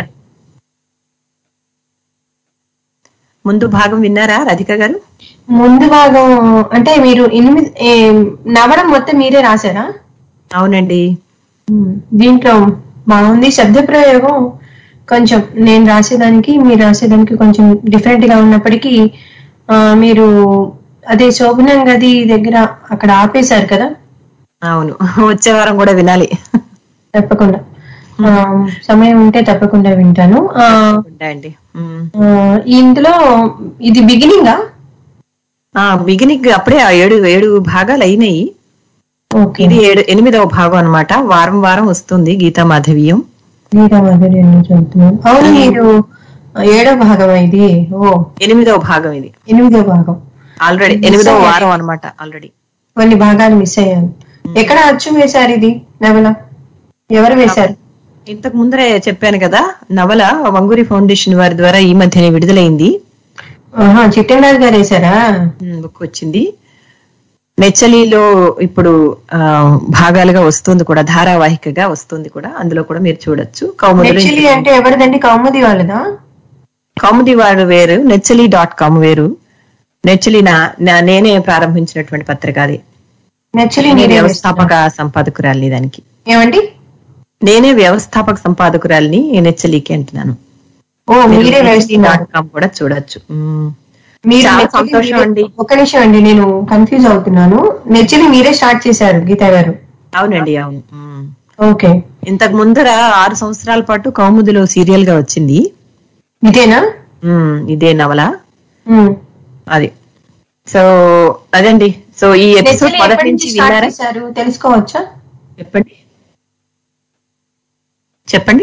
B: ముందు భాగం విన్నారా రాధిక గారు
F: ముందు భాగం అంటే మీరు ఎనిమిది ఏ, నవడం మొత్తం మీరే రాశారా
B: అవునండి
F: ఉమ్, దీంట్లో బాగుంది శబ్ద ప్రయోగం కొంచెం నేను రాసేదానికి మీరు రాసేదానికి కొంచెం డిఫరెంట్ గా ఉన్నప్పటికీ ఆ, మీరు అదే శోభనం గది దగ్గర అక్కడ ఆపేశారు కదా
B: అవును వచ్చే వారం కూడా వినాలి
F: తప్పకుండా ఆ, సమయం ఉంటే తప్పకుండా వింటాను ఆ,
B: ఉంటాయండి మ్మ్.
F: ఆ, ఇందులో ఇది బిగినింగా
B: ఆ బిగినింగ్ అప్పుడే ఆ ఏడు ఏడు భాగాలు అయినాయి
F: ఓకే
B: ఇది ఏడు ఎనిమిదవ భాగం అన్నమాట వారం వారం వస్తుంది గీతా మాధవీయం
F: గీతా మాధురి అని చదువుతున్నాను అవును మీరు ఏడో భాగం ఇది ఓ
B: ఎనిమిదవ భాగం ఇది
F: ఎనిమిదో భాగం
B: ఆల్రెడీ ఎనిమిదవ వారం అన్నమాట ఆల్రెడీ
F: కొన్ని భాగాలు మిస్ అయ్యాను ఎక్కడ అచ్చు వేశారు ఇది నవల ఎవరు వేశారు
B: ఇంతకు ముందరే చెప్పాను కదా నవల వంగూరి ఫౌండేషన్ వారి ద్వారా ఈ మధ్యనే విడుదలైంది
F: ఆహా చిట్టెండాల్ గారు వేశారా
B: బుక్ వచ్చింది నెచ్చలిలో ఇప్పుడు ఆ, భాగాలుగా వస్తుంది కూడా ధారావాహికగా వస్తుంది కూడా అందులో కూడా మీరు చూడొచ్చు కౌముదిలో
F: నెచ్చిలి అంటే ఎవరిదండి కౌముది వాళ్ళదా
B: కౌముది వారు వేరు నెచ్చలి డాట్ కామ్ వేరు నెచ్చలి నా నా- నేనే ప్రారంభించినటువంటి పత్రిక అది
F: నెచ్చిలి
B: నేనే
F: మీరే
B: వ్యవస్థాపక సంపాదకురాలిని దానికి
F: ఏమండి
B: నేనే వ్యవస్థాపక సంపాదకురాలిని నెచ్చలికి అంటున్నాను
F: ఓ మీరే వేస్తున్నారు
B: డాట్ కామ్ కూడా చూడొచ్చు మ్మ్.
F: మీరు
B: చాలా
F: నెచ్చిలి
B: సంతోషం
F: మీరే-
B: అండి.
F: ఒక్క నిమిషం అండి నేను కన్ఫ్యూజ్ అవుతున్నాను నెచ్చిలి మీరే స్టార్ట్ చేశారు గీతా గారు
B: అవునండి అవును మ్మ్.
F: ఓకే
B: ఇంతకు ముందర ఆరు సంవత్సరాల పాటు కౌముదిలో సీరియల్ గా వచ్చింది
F: ఇదేనా
B: మ్మ్. ఇదే నవల
F: ఉమ్.
B: అది సో అదండి సో ఈ ఎపిసోడ్
F: నెచ్చిలి
B: మొదటి
F: ఎప్పటి
B: నుంచి
F: నుంచి స్టార్ట్
B: విన్నారా
F: చేశారు తెలుసుకోవచ్చా
B: చెప్పండి చెప్పండి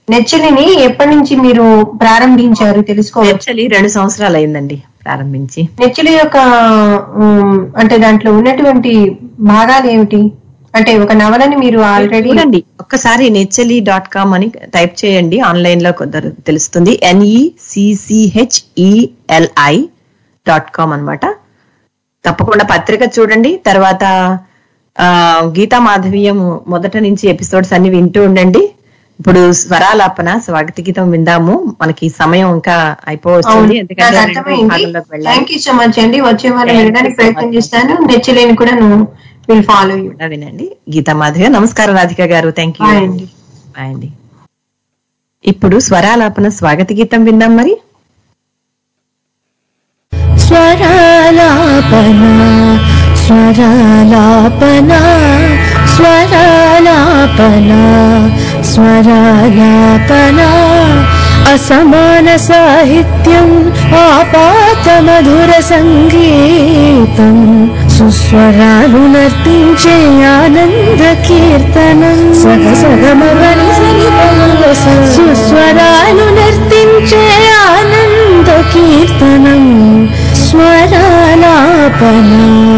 F: నెచ్చలిని ఎప్పటి నుంచి మీరు ప్రారంభించారు తెలుసుకోవచ్చు
B: యాక్చువల్లీ రెండు సంవత్సరాలు అయిందండి ప్రారంభించి
F: నెచ్చలి యొక్క ఉమ్, అంటే దాంట్లో ఉన్నటువంటి భాగాలు ఏమిటి అంటే ఒక నవలని మీరు ఆల్రెడీ
B: చూడండి ఒక్కసారి నెచ్చలి డాట్ కామ్ అని టైప్ చేయండి ఆన్లైన్ లో కొందరు తెలుస్తుంది ఎన్ఈసిసిహెచ్ఈఎల్ఐ డాట్ కామ్ అనమాట తప్పకుండా పత్రిక చూడండి తర్వాత ఆ, గీతా మాధవీయం మొదట నుంచి ఎపిసోడ్స్ అన్ని వింటూ ఉండండి ఇప్పుడు స్వరాలాపన స్వాగత గీతం విందాము మనకి సమయం ఇంకా అయిపోవచ్చింది ఎందుకంటే
F: నాకు
B: రెండో
F: అర్థమైంది
B: భాగంలోకి వెళ్ళాలి
F: థ్యాంక్ యూ సో మచ్ అండి వచ్చే వారం
B: Thank you
F: వినడానికి
B: so
F: ప్రయత్నం
B: much.
F: చేస్తాను నెచ్చలేని కూడా నువ్వు విల్ ఫాలో యూ
B: కూడా వినండి గీతా మాధవి నమస్కారం రాధిక గారు థ్యాంక్ యూ
F: బాయ్ అండి
B: బాయ్ అండి ఇప్పుడు స్వరాలాపన స్వాగత గీతం విందాం మరి
A: స్వరాలాపన స్వరాలాపన స్వరాలాపన స్వరాలాపన అసమాన సాహిత్యం ఆపాత మధుర సంగీతం సుస్వరాలు నర్తించే ఆనంద కీర్తనం సగ సగమగని సుస్వరాలు నర్తించే ఆనంద కీర్తనం స్వరాలాపన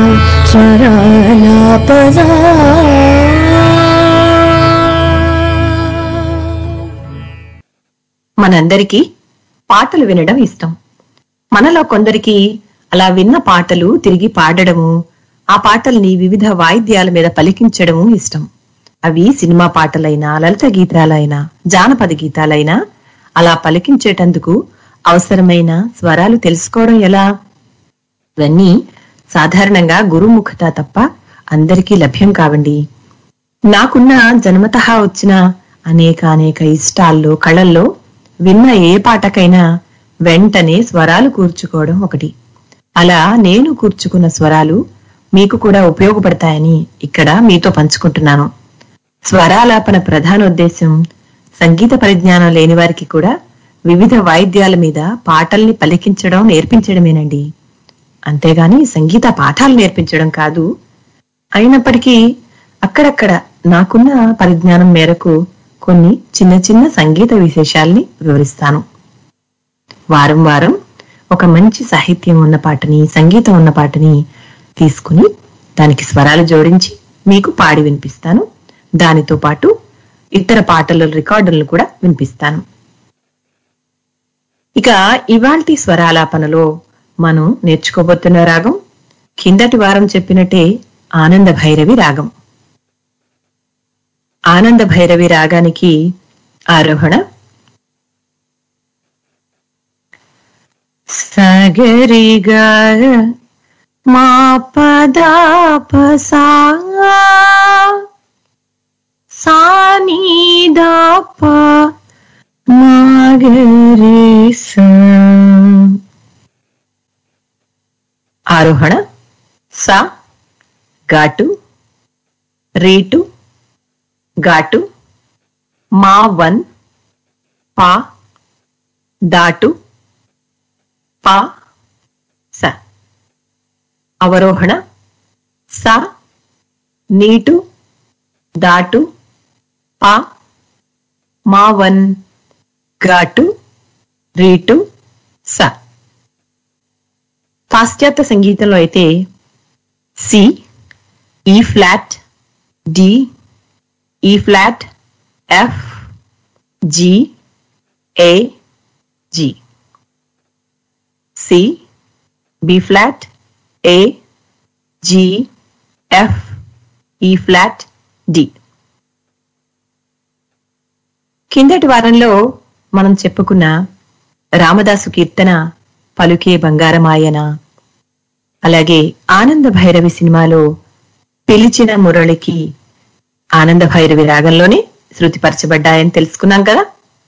A: స్వరాలాపన
B: మనందరికీ పాటలు వినడం ఇష్టం మనలో కొందరికి అలా విన్న పాటలు తిరిగి పాడడము ఆ పాటల్ని వివిధ వాయిద్యాల మీద పలికించడము ఇష్టం అవి సినిమా పాటలైనా లలిత గీతాలైనా జానపద గీతాలైనా అలా పలికించేటందుకు అవసరమైన స్వరాలు తెలుసుకోవడం ఎలా ఇవన్నీ సాధారణంగా గురుముఖత తప్ప అందరికీ లభ్యం కావండి నాకున్న జన్మతహా వచ్చిన అనేక అనేక ఇష్టాల్లో కళల్లో విన్న ఏ పాటకైనా వెంటనే స్వరాలు కూర్చుకోవడం ఒకటి అలా నేను కూర్చుకున్న స్వరాలు మీకు కూడా ఉపయోగపడతాయని ఇక్కడ మీతో పంచుకుంటున్నాను స్వరాలాపన ప్రధాన ఉద్దేశం సంగీత పరిజ్ఞానం లేని వారికి కూడా వివిధ వాయిద్యాల మీద పాటల్ని పలికించడం నేర్పించడమేనండి అంతేగాని సంగీత పాఠాలు నేర్పించడం కాదు అయినప్పటికీ అక్కడక్కడ నాకున్న పరిజ్ఞానం మేరకు కొన్ని చిన్న చిన్న సంగీత విశేషాల్ని వివరిస్తాను వారం వారం ఒక మంచి సాహిత్యం ఉన్న పాటని సంగీతం ఉన్న పాటని తీసుకుని దానికి స్వరాలు జోడించి మీకు పాడి వినిపిస్తాను దానితో పాటు ఇతర పాటల రికార్డులను కూడా వినిపిస్తాను ఇక ఇవాల్టి స్వరాలాపనలో మనం నేర్చుకోబోతున్న రాగం కిందటి వారం చెప్పినట్టే ఆనంద భైరవి రాగం ఆనంద భైరవి రాగానికి ఆరోహణ సగరిగా మా పదాపసా సానిదాప మాగరిస ఆరోహణ సా ఘాటు రేటు ఘాటు మా వన్ పా దాటు పా స అవరోహణ స నీటు దాటు పా మా వన్ ఘాటు రేటు స పాశ్చాత్య సంగీతంలో అయితే C E flat D E flat F G A G C B flat A G F E flat D కిందటి వారంలో మనం చెప్పుకున్న రామదాసు కీర్తన పలుకే బంగారమాయన అలాగే ఆనంద భైరవి సినిమాలో పిలిచిన మురళికి ఆనంద భైరవి రాగంలోనే శృతిపరచబడ్డాయని తెలుసుకున్నాం కదా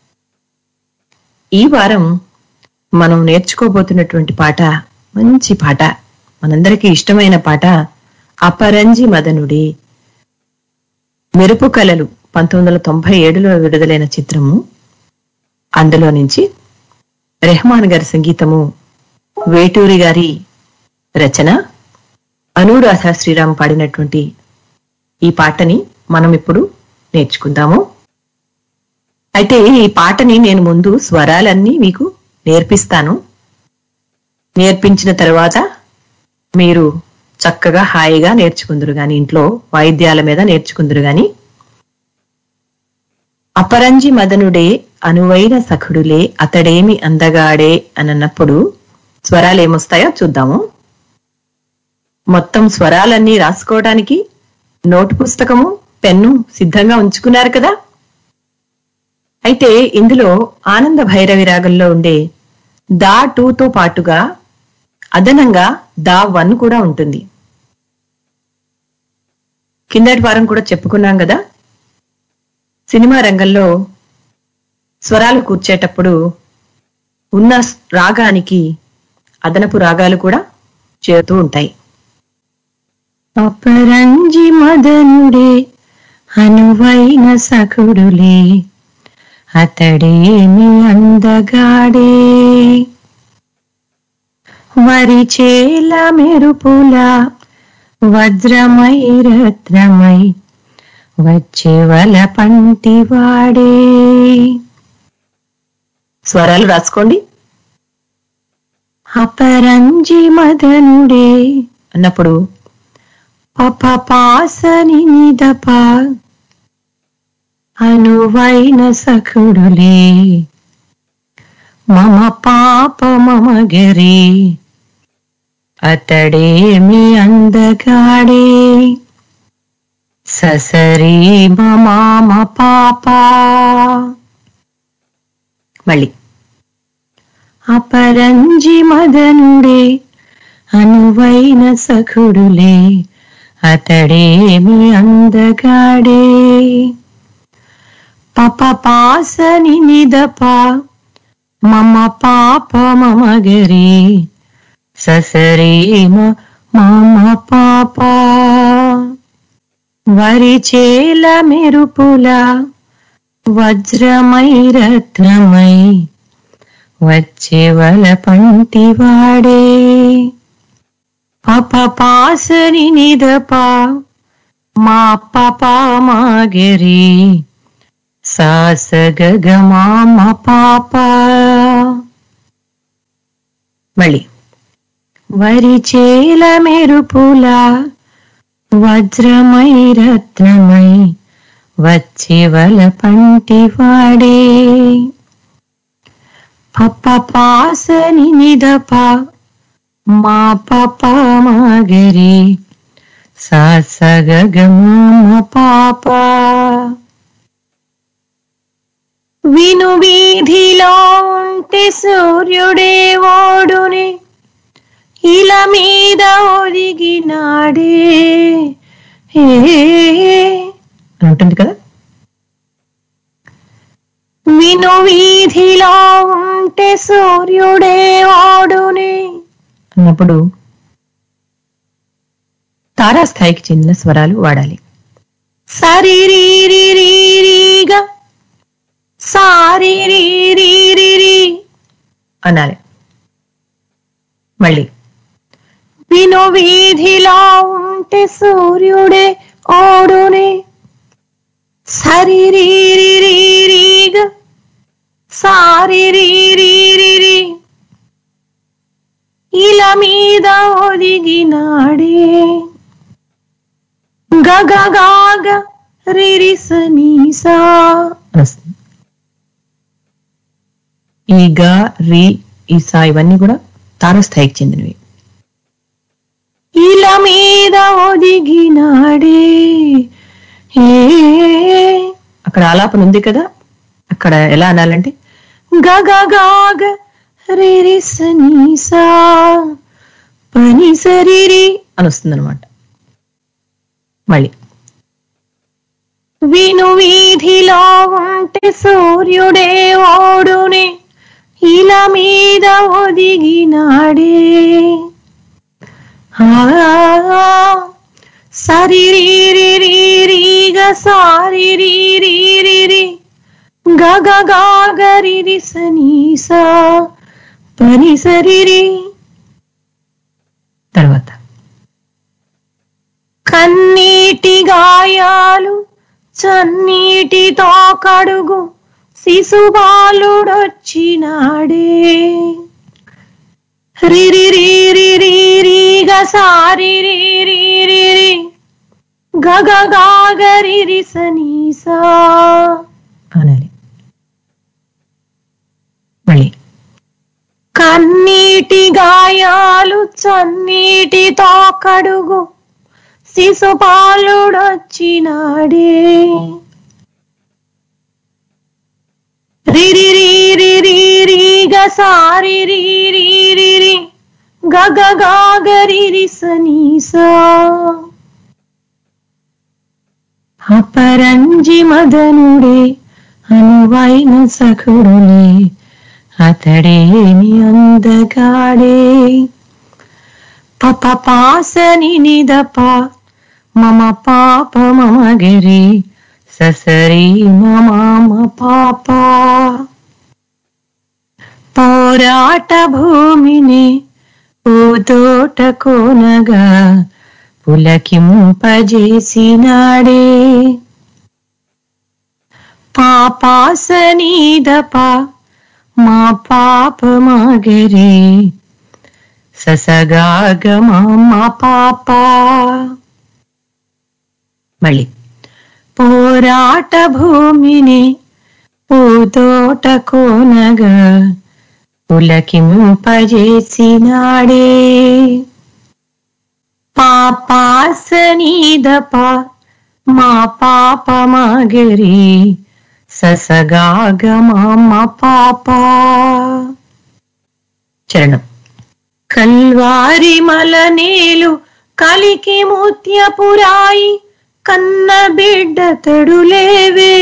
B: ఈ వారం మనం నేర్చుకోబోతున్నటువంటి పాట మంచి పాట మనందరికీ ఇష్టమైన పాట అపరంజి మదనుడి మెరుపు కలలు పంతొమ్మిది వందల తొంభై ఏడులో విడుదలైన చిత్రము అందులో నుంచి రెహమాన్ గారి సంగీతము వేటూరి గారి రచన అనురాధ శ్రీరామ్ పాడినటువంటి ఈ పాటని మనం ఇప్పుడు నేర్చుకుందాము అయితే ఈ పాటని నేను ముందు స్వరాలన్నీ మీకు నేర్పిస్తాను నేర్పించిన తర్వాత మీరు చక్కగా హాయిగా నేర్చుకుందరు గాని ఇంట్లో వాయిద్యాల మీద నేర్చుకుందరు గాని అపరంజి మదనుడే అనువైన సఖుడులే అతడేమి అందగాడే అని అన్నప్పుడు స్వరాలు ఏమొస్తాయో చూద్దాము మొత్తం స్వరాలన్నీ రాసుకోవడానికి నోటు పుస్తకము పెన్ను సిద్ధంగా ఉంచుకున్నారు కదా అయితే ఇందులో ఆనంద భైరవి రాగంలో ఉండే దా టూతో పాటుగా అదనంగా దా వన్ కూడా ఉంటుంది కిందటి వారం కూడా చెప్పుకున్నాం కదా సినిమా రంగంలో స్వరాలు కూర్చేటప్పుడు ఉన్న రాగానికి అదనపు రాగాలు కూడా చేరుతూ ఉంటాయి
A: అపరంజి మదనుడే అనువైన సకుడులే అతడేమి అందగాడే వరి చేల మెరుపుల వజ్రమై రత్నమై వచ్చే వల పంటివాడే
B: స్వరాలు రాసుకోండి
A: అపరంజి మదనుడే
B: అన్నప్పుడు
A: పప పాసని నిదప అనువైన సఖుడులే మమ పాప మమ గరే అతడేమి అందగాడే ససరి మమామ పాప
B: మళ్ళీ
A: అపరంజి మదనుడే అనువైన సఖుడులే అతడేమి అందగాడే పప పాసని నిదప మమ పాప మమ గరే ససరే మమ పాప వరి చేల మెరుపుల వజ్రమై రత్నమై వచ్చే వల పంటివాడే పప పాసని నిదప మా పప మాగరి సాస గగ మామ పాప
B: మళ్ళీ
A: వరి చేల మెరుపుల వజ్రమై రత్నమై వచ్చే వల పంటివాడే పప్ప పాసని నిదప మా పప మాగరి సాస గగ మామ పాప విను వీధిలో ఉంటే సూర్యుడే ఓడునే ఇల మీద ఒదిగినాడే ఏ
B: అని ఉంటుంది కదా
A: విను వీధిలో ఉంటే సూర్యుడే ఓడునే
B: అన్నప్పుడు తారాస్థాయికి చెందిన స్వరాలు వాడాలి
A: సరిరీరిరీరిగా సారిరీరిరిరి
B: అనాలి మళ్ళీ
A: విను వీధిలో ఉంటే సూర్యుడే ఓడునే సరిరీరిరిరిగా సారిరీరిరిరి ఇల మీద ఒదిగినాడే గగగాగ రిరిసనీసా
B: అని వస్తుంది ఈ గా రి ఈ సా ఇవన్నీ కూడా తారాస్థాయికి చెందినవి
A: ఇల మీద ఒదిగినాడే ఏ
B: అక్కడ ఆలాపన ఉంది కదా అక్కడ ఎలా అనాలంటే
A: గగగాగ రిరిసనీసా పని సరిరి
B: అని వస్తుంది అనమాట మళ్ళీ
A: విను వీధిలో ఉంటే సూర్యుడే ఓడునే ఇల మీద ఒదిగినాడే ఆ, సరిరీరిరీరిగ సారిరీరిరిరి గగగాగరిరి సనీసా పని సరిరి
B: తర్వాత
A: కన్నీటి గాయాలు చన్నీటితో కడుగు శిశుబాలుడొచ్చినాడే రిరి రి రి రి గ సారి రి రి రి రి గగ గాగరి రి సనీసా
B: అనాలి మళ్ళీ
A: కన్నీటి గాయాలు చన్నీటితో కడుగు శిశుపాలుడొచ్చినాడే రిరి రి రి రి రి గ సారి రి రి రి రి గగ గాగరి రి సనీసా అపరంజి మదనుడే అనువైన సఖుడులే అతడేమి అందగాడే పప పాసని నిదప మమ పాప మమ గిరి ససరి మమ పాప పోరాట భూమిని పూతోట కోనగా పులకింపజేసినాడే పాపాసనీదప మా పాప మాగరే ససగాగ మా పాప మళ్ళీ పోరాట భూమిని పూతోట కోనగా పులకింపజేసినాడే పాపాసనీదప మా పాప మాగరి ససగాగ మా పాప చరణం కల్వారి మలనేలు కలికి ముత్యపురాయి కన్న బిడ్డ తడులేవే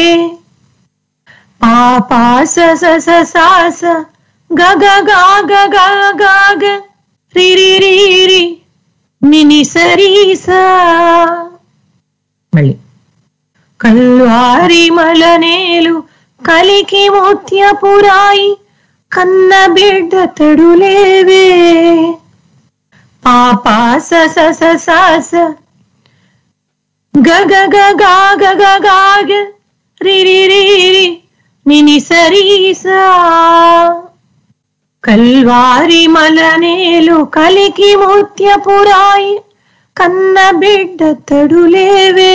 A: పాపాస సస సాస గగ గాగ గాగ రిరి రి మిని సరీసా
B: మళ్ళీ
A: కల్వారి మలనేలు కలికి ముత్యపురాయి కన్న బిడ్డ తడులేవే పాపా సస సాస గగ గాగ గాగ రిరి రి మిని సరీసా కల్వారి మలనేలు కలికి ముత్యపురాయి కన్న బిడ్డ తడులేవే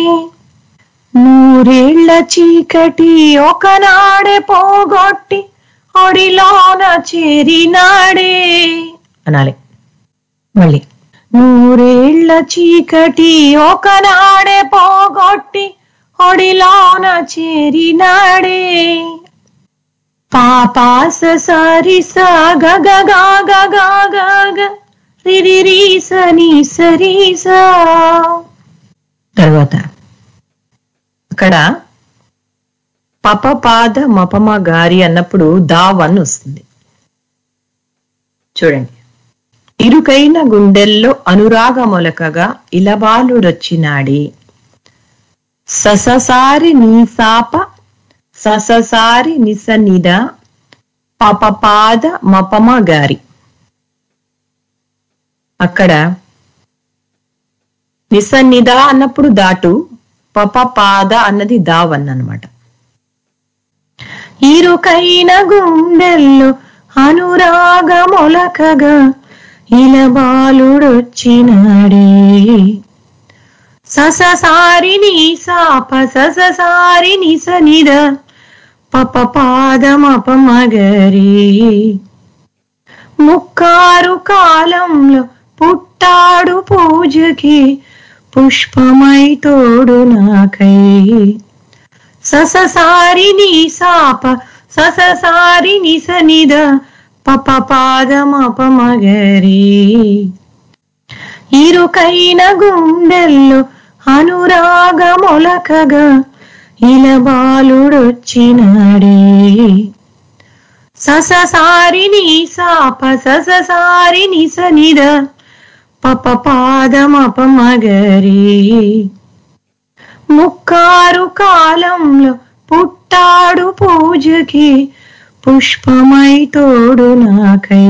A: నూరేళ్ల చీకటి ఒకనాడే పోగొట్టి ఒడిలోన చేరినాడే
B: అనాలి మళ్ళీ
A: నూరేళ్ల చీకటి ఒకనాడే పోగొట్టి ఒడిలోన చేరినాడే పాపాస సారిస గగ గాగ గాగ రిరి రీ సని సరీసా
B: తర్వాత అక్కడ పప పాద మపమ గారి అన్నప్పుడు దా వన్ వస్తుంది చూడండి ఇరుకైన గుండెల్లో అనురాగ మొలకగా ఇలబాలుడొచ్చినాడి సససారి నీసాప సససారి నిసనిద పపపాద మపమ గారి అక్కడ నిసన్నిద అన్నప్పుడు దాటు పప పాద అన్నది దావన్ అన్నమాట
A: ఇరుకైన గుండెల్లో అనురాగ మొలకగా ఇలబాలుడొచ్చినాడే సససారి నీ సాప సససారి ని సనిద పప పాదమపమగరి ముక్కారు కాలంలో పుట్టాడు పూజకి పుష్పమై తోడు నాకై సససారి నీ సాప సససారి ని సనిద పప పాదమపమగరి ఇరుకైన గుండెల్లో అనురాగ మొలకగా ఇలబాలుడొచ్చినాడే సససారి నీ సాప సససారి ని సనిద పప పాదమపమగరి ముక్కారు కాలంలో పుట్టాడు పూజకి పుష్పమై తోడు నాకై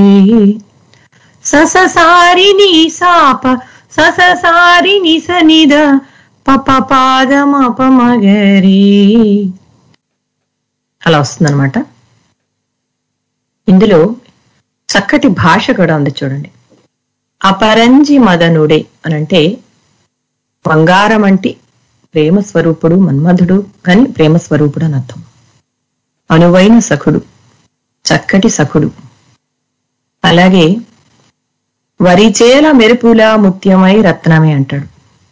A: సససారి నీ సాప సససారి ని సనిద పప పాదమపమగరి
B: అలా వస్తుందన్నమాట ఇందులో చక్కటి భాష కూడా ఉంది చూడండి అపరంజి మదనుడే అని అంటే బంగారం అంటే ప్రేమ స్వరూపుడు మన్మధుడు కానీ ప్రేమ స్వరూపుడు అని అర్థం అనువైన సఖుడు చక్కటి సఖుడు అలాగే వరిచేల మెరుపుల ముత్యమై రత్నమే అంటాడు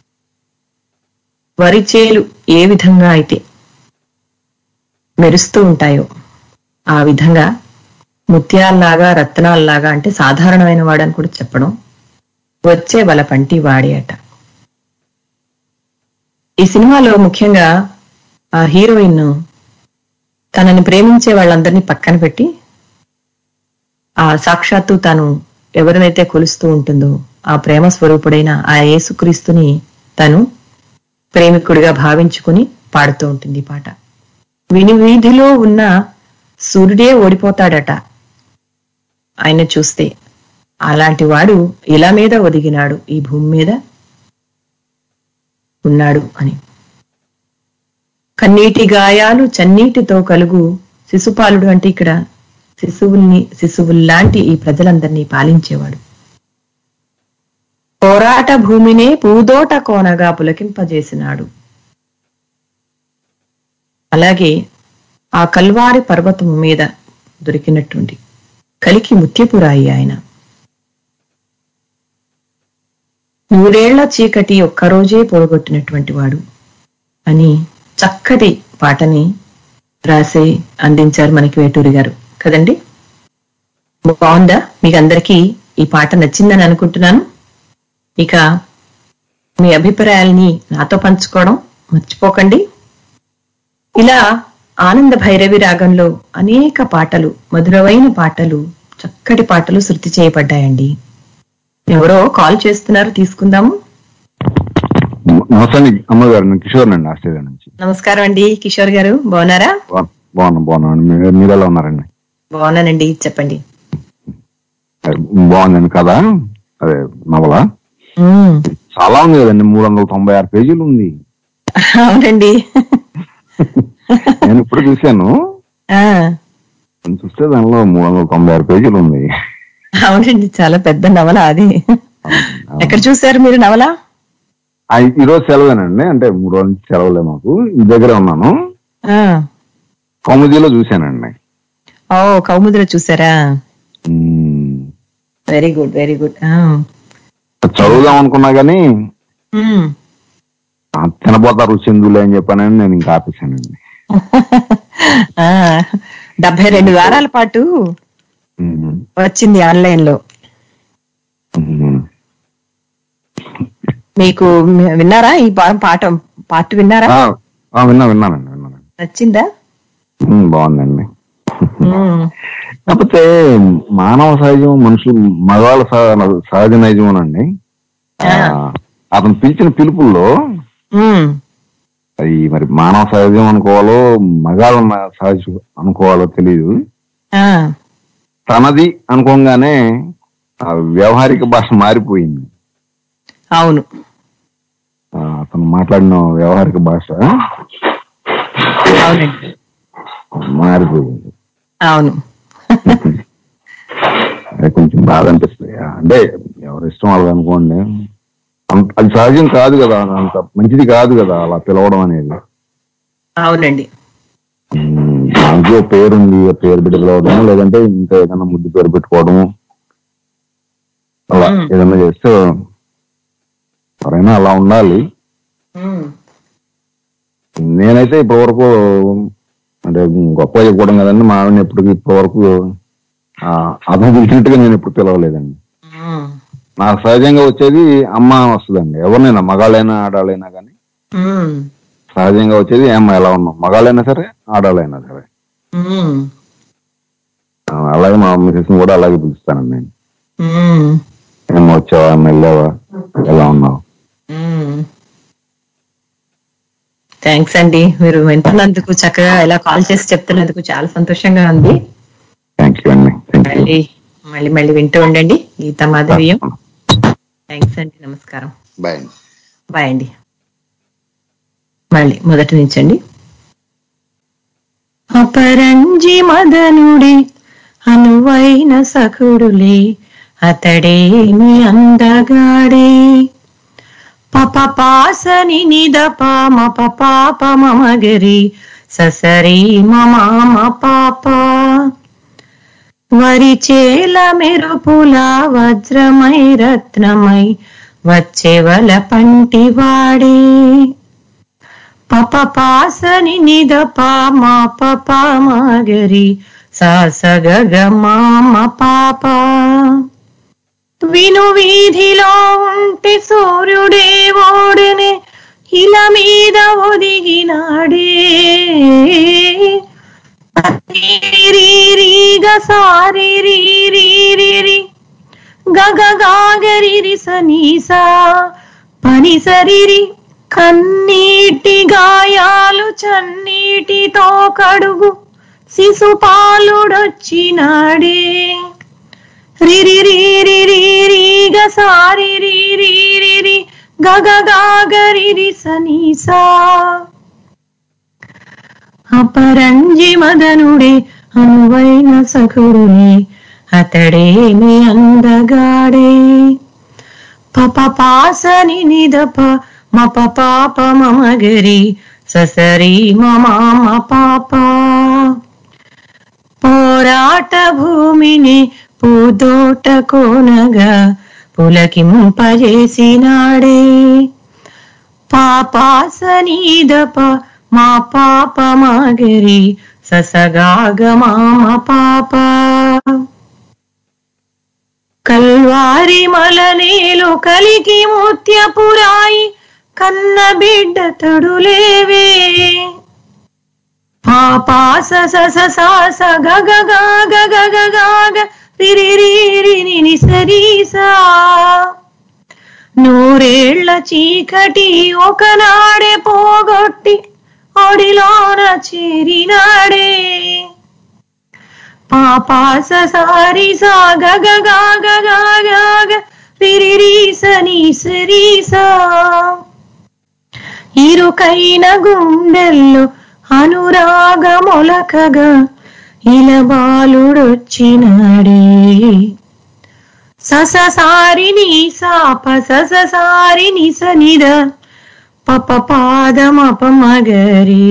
B: వరిచేలు ఏ విధంగా అయితే మెరుస్తూ ఉంటాయో ఆ విధంగా ముత్యాల్లాగా రత్నాల్లాగా అంటే సాధారణమైన వాడని కూడా చెప్పడం వచ్చే వల పంటి వాడే అట ఈ సినిమాలో ముఖ్యంగా ఆ హీరోయిన్ తనని ప్రేమించే వాళ్ళందరినీ పక్కన పెట్టి ఆ సాక్షాత్తు తాను ఎవరినైతే కొలుస్తూ ఉంటుందో ఆ ప్రేమ స్వరూపుడైన ఆ యేసుక్రీస్తుని తను ప్రేమికుడిగా భావించుకుని పాడుతూ ఉంటుంది ఈ పాట విని వీధిలో ఉన్న సూర్యుడే ఓడిపోతాడట ఆయన చూస్తే అలాంటి వాడు ఇలా మీద ఒదిగినాడు ఈ భూమి మీద ఉన్నాడు అని కన్నీటి గాయాలు చన్నీటితో కలుగు శిశుపాలుడు అంటే ఇక్కడ శిశువుల్ని శిశువుల్లాంటి ఈ ప్రజలందరినీ పాలించేవాడు పోరాట భూమినే పూదోట కోనగా పులకింపజేసినాడు అలాగే ఆ కల్వారి పర్వతము మీద దొరికినటువంటి కలికి ముత్యపురాయి ఆయన నూరేళ్ల చీకటి ఒక్కరోజే పోగొట్టినటువంటి వాడు అని చక్కటి పాటని రాసి అందించారు మనకి వేటూరి గారు కదండి బాగుందా మీకు అందరికీ ఈ పాట నచ్చిందని అనుకుంటున్నాను ఇక మీ అభిప్రాయాల్ని నాతో పంచుకోవడం మర్చిపోకండి ఇలా ఆనంద భైరవి రాగంలో అనేక పాటలు మధురమైన పాటలు చక్కటి పాటలు శృతి చేయబడ్డాయండి ఎవరో కాల్ చేస్తున్నారు తీసుకుందాము
G: నమస్తే అండి అమ్మగారు నేను కిషోర్ అండి ఆస్ట్రేలియా నుంచి
B: నమస్కారం అండి కిషోర్ గారు బాగున్నారా
G: బా- బాగున్నాను బాగున్నాను మీరు మీరు ఎలా ఉన్నారండి
B: బాగున్నానండి చెప్పండి
G: అదే, బాగుందండి కదా అదే నవల
B: ఉమ్,
G: చాలా ఉంది కదండి మూడు వందల తొంభై ఆరు పేజీలు ఉంది
B: అవునండి
G: నేను ఇప్పుడు చూశాను
B: ఆ,
G: నేను చూస్తే దానిలో మూడు వందల తొంభై ఆరు పేజీలు ఉంది
B: అవునండి చాలా పెద్ద నవల అది ఎక్కడ చూసారు మీరు నవల
G: ఆ, ఈ రోజు సెలవేనండి అంటే మూడు రోజుల నుంచి సెలవులే మాకు ఈ దగ్గరే ఉన్నాను
B: ఆ,
G: కౌముదీలో చూశానండి
B: ఓ కౌముదిలో చూసారా
G: um,
B: very good very good
G: చదువుదాం అనుకున్నా కానీ ఆ, తినబోతా రుచి ఎందులే అని చెప్పానని నేను ఇంకా ఆపేశానండి
B: డెబ్బై రెండు వారాల పాటు
G: ఉమ్,
B: వచ్చింది ఆన్లైన్ లో
G: ఉమ్.
B: మీకు మి- విన్నారా ఈ పా- పాట పాట విన్నారా
G: ఆ, ఆ, విన్నా విన్నానండి విన్నానండి
B: నచ్చిందా
G: ఉమ్, బాగుందండి
B: ఉమ్,
G: కాకపోతే మానవ సహజం మనుషులు మగవాళ్ళ సహ- సహజ నైజం అండి ఆ, అతను పిలిచిన పిలుపుల్లో
B: ఉమ్,
G: అది మరి మానవ సహజం అనుకోవాలో మగాళ్ళ న- సహజం అనుకోవాలో తెలియదు
B: ఆ,
G: తనది అనుకోగానే ఆ వ్యవహారిక భాష మారిపోయింది
B: అవును
G: ఆ, అతను మాట్లాడిన వ్యవహారిక భాష
B: అవునండి
G: మారిపోయింది
B: అవును
G: అది కొంచెం బాధ అనిపిస్తుంది అంటే ఎవరి ఇష్టం వాళ్ళది అనుకోండి అంత- అది సహజం కాదు కదా అంత మంచిది కాదు కదా అలా పిలవడం అనేది
B: అవునండి
G: ఉమ్, దానికి ఒక పేరు ఉంది ఆ పేరు పెట్టి పిలవడం లేదంటే ఇంకా ఏదైనా ముద్దు పేరు పెట్టుకోవడము అలా
B: మ్మ్.
G: ఏదైనా చేస్తే ఎవరైనా అలా ఉండాలి
B: ఉమ్,
G: నేనైతే ఇప్పటి వరకు అంటే గొప్ప చెప్పుకోవడం కదండి మా ఆవిడని ఎప్పటికీ ఇప్పటి వరకు అతను పిలిచినట్టుగా నేను ఎప్పుడు పిలవలేదండి
B: ఉమ్,
G: నాకు సహజంగా వచ్చేది అమ్మ వస్తుందండి ఎవరినైనా మగాళ్ళైనా ఆడాలైనా కానీ
B: ఉమ్,
G: సహజంగా వచ్చేది అమ్మ ఎలా ఉన్నాం మగాళ్ళైనా సరే ఆడాలైనా సరే
B: ఉమ్,
G: ఆ, అలాగే మా మిసెస్ కూడా అలాగే పిలుస్తానండి నేను
B: ఉమ్,
G: ఏమో వచ్చావా ఏమో వెళ్ళావా ఎలా ఉన్నావు
B: ఉమ్. థ్యాంక్స్ అండి మీరు వింటున్నందుకు చక్కగా ఇలా కాల్ చేసి చెప్తున్నందుకు చాలా సంతోషంగా ఉంది
G: థ్యాంక్ యూ అండి థ్యాంక్ యూ
B: మళ్ళీ మళ్ళీ మళ్ళీ వింటూ ఉండండి గీతా మాధవీయం థ్యాంక్స్ అండి నమస్కారం
G: బాయ్ అండి
B: బాయ్ అండి మళ్ళీ మొదటి నుంచి అండి
A: అపరంజి మదనుడే అనువైన సఖుడులే అతడేమి అందగాడే పప పాసని నిద పామ పాప మమగరి ససరి మమామ పాప వరి చేల మెరుపుల వజ్రమై రత్నమై వచ్చేవల పంటివాడే పప పాసని నిద పామ పప మగరి సాసగగ మామ పాప విను వీధిలో ఉంటే సూర్యుడే ఓడనే ఇల మీద ఒదిగినాడే రీరీగ సారి రీరీరి గగ గాగరిరి సనీసా పని సరిరి కన్నీటి గాయాలు చన్నీటితో కడుగు శిశుపాలుడొచ్చినాడే రిరిరిరిరిరిగ సారి రిరిరిరి గగ గాగరిరి సనీసా అపరంజి మదనుడే అనువైన సఖుడునే అతడేమి అందగాడే పప పాసని నిదప మప పాప మమగరి ససరి మమామ పాప పోరాట భూమిని పూదోట కోనగా పులకింపజేసినాడే పాపాసనీదప మా పాప మాగరి ససగాగ మామ పాప కల్వారి మలనేలు కలికి ముత్యపురాయి కన్న బిడ్డ తడులేవే పాపాస సస సాస గగ గాగ గగ గాగ రిరిరిరి నిసరీసా నూరేళ్ల చీకటి ఒకనాడే పోగొట్టి ఒడిలోన చేరినాడే పాపాస సారి సా గగ గాగ గాగ రిరిరీస నీసరీసా ఇరుకైన గుండెల్లో అనురాగ మొలకగా ఇలబాలుడొచ్చినాడే సససారిని సాప సససారిని సనిద పప పాదమపమగరి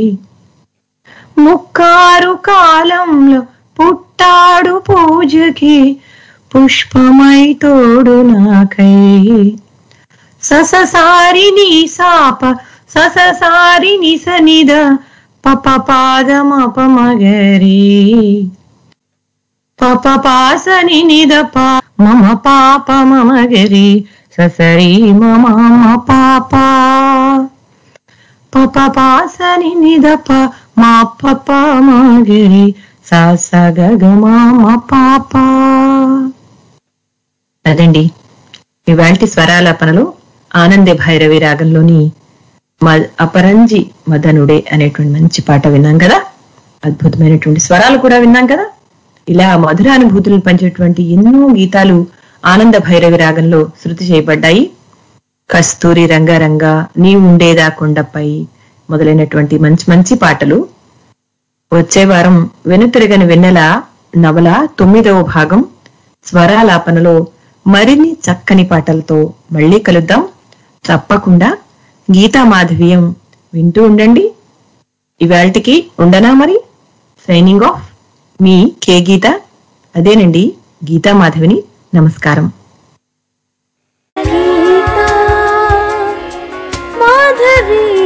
A: ముక్కారు కాలంలో పుట్టాడు పూజకి పుష్పమై తోడు నాకై సససారిని సాప సససారిని సనిద పప పాదమపమగరి పప పాసని నిద పా మమ పాప మమ గరి ససరి మమ పాప పప పాసని నిద ప మా పప మగరి సస గగ మామ పాప అదండి ఇవాల్టి స్వరాలాపనలో ఆనందే భైరవి రాగంలోని మ- అపరంజి మదనుడే అనేటువంటి మంచి పాట విన్నాం కదా అద్భుతమైనటువంటి స్వరాలు కూడా విన్నాం కదా ఇలా మధురానుభూతులను పంచేటువంటి ఎన్నో గీతాలు ఆనంద భైరవి రాగంలో శృతి చేయబడ్డాయి కస్తూరి రంగారంగ నీ ఉండేదా కొండపై మొదలైనటువంటి మంచి మంచి పాటలు వచ్చే వారం వెనుతిరగని వెన్నెల నవల తొమ్మిదవ భాగం స్వరాలాపనలో మరిన్ని చక్కని పాటలతో మళ్ళీ కలుద్దాం తప్పకుండా గీతా మాధవీయం వింటూ ఉండండి ఇవాళకి ఉండనా మరి సైనింగ్ ఆఫ్ మీ కే గీత అదేనండి గీతా మాధవిని నమస్కారం
H: మాధవి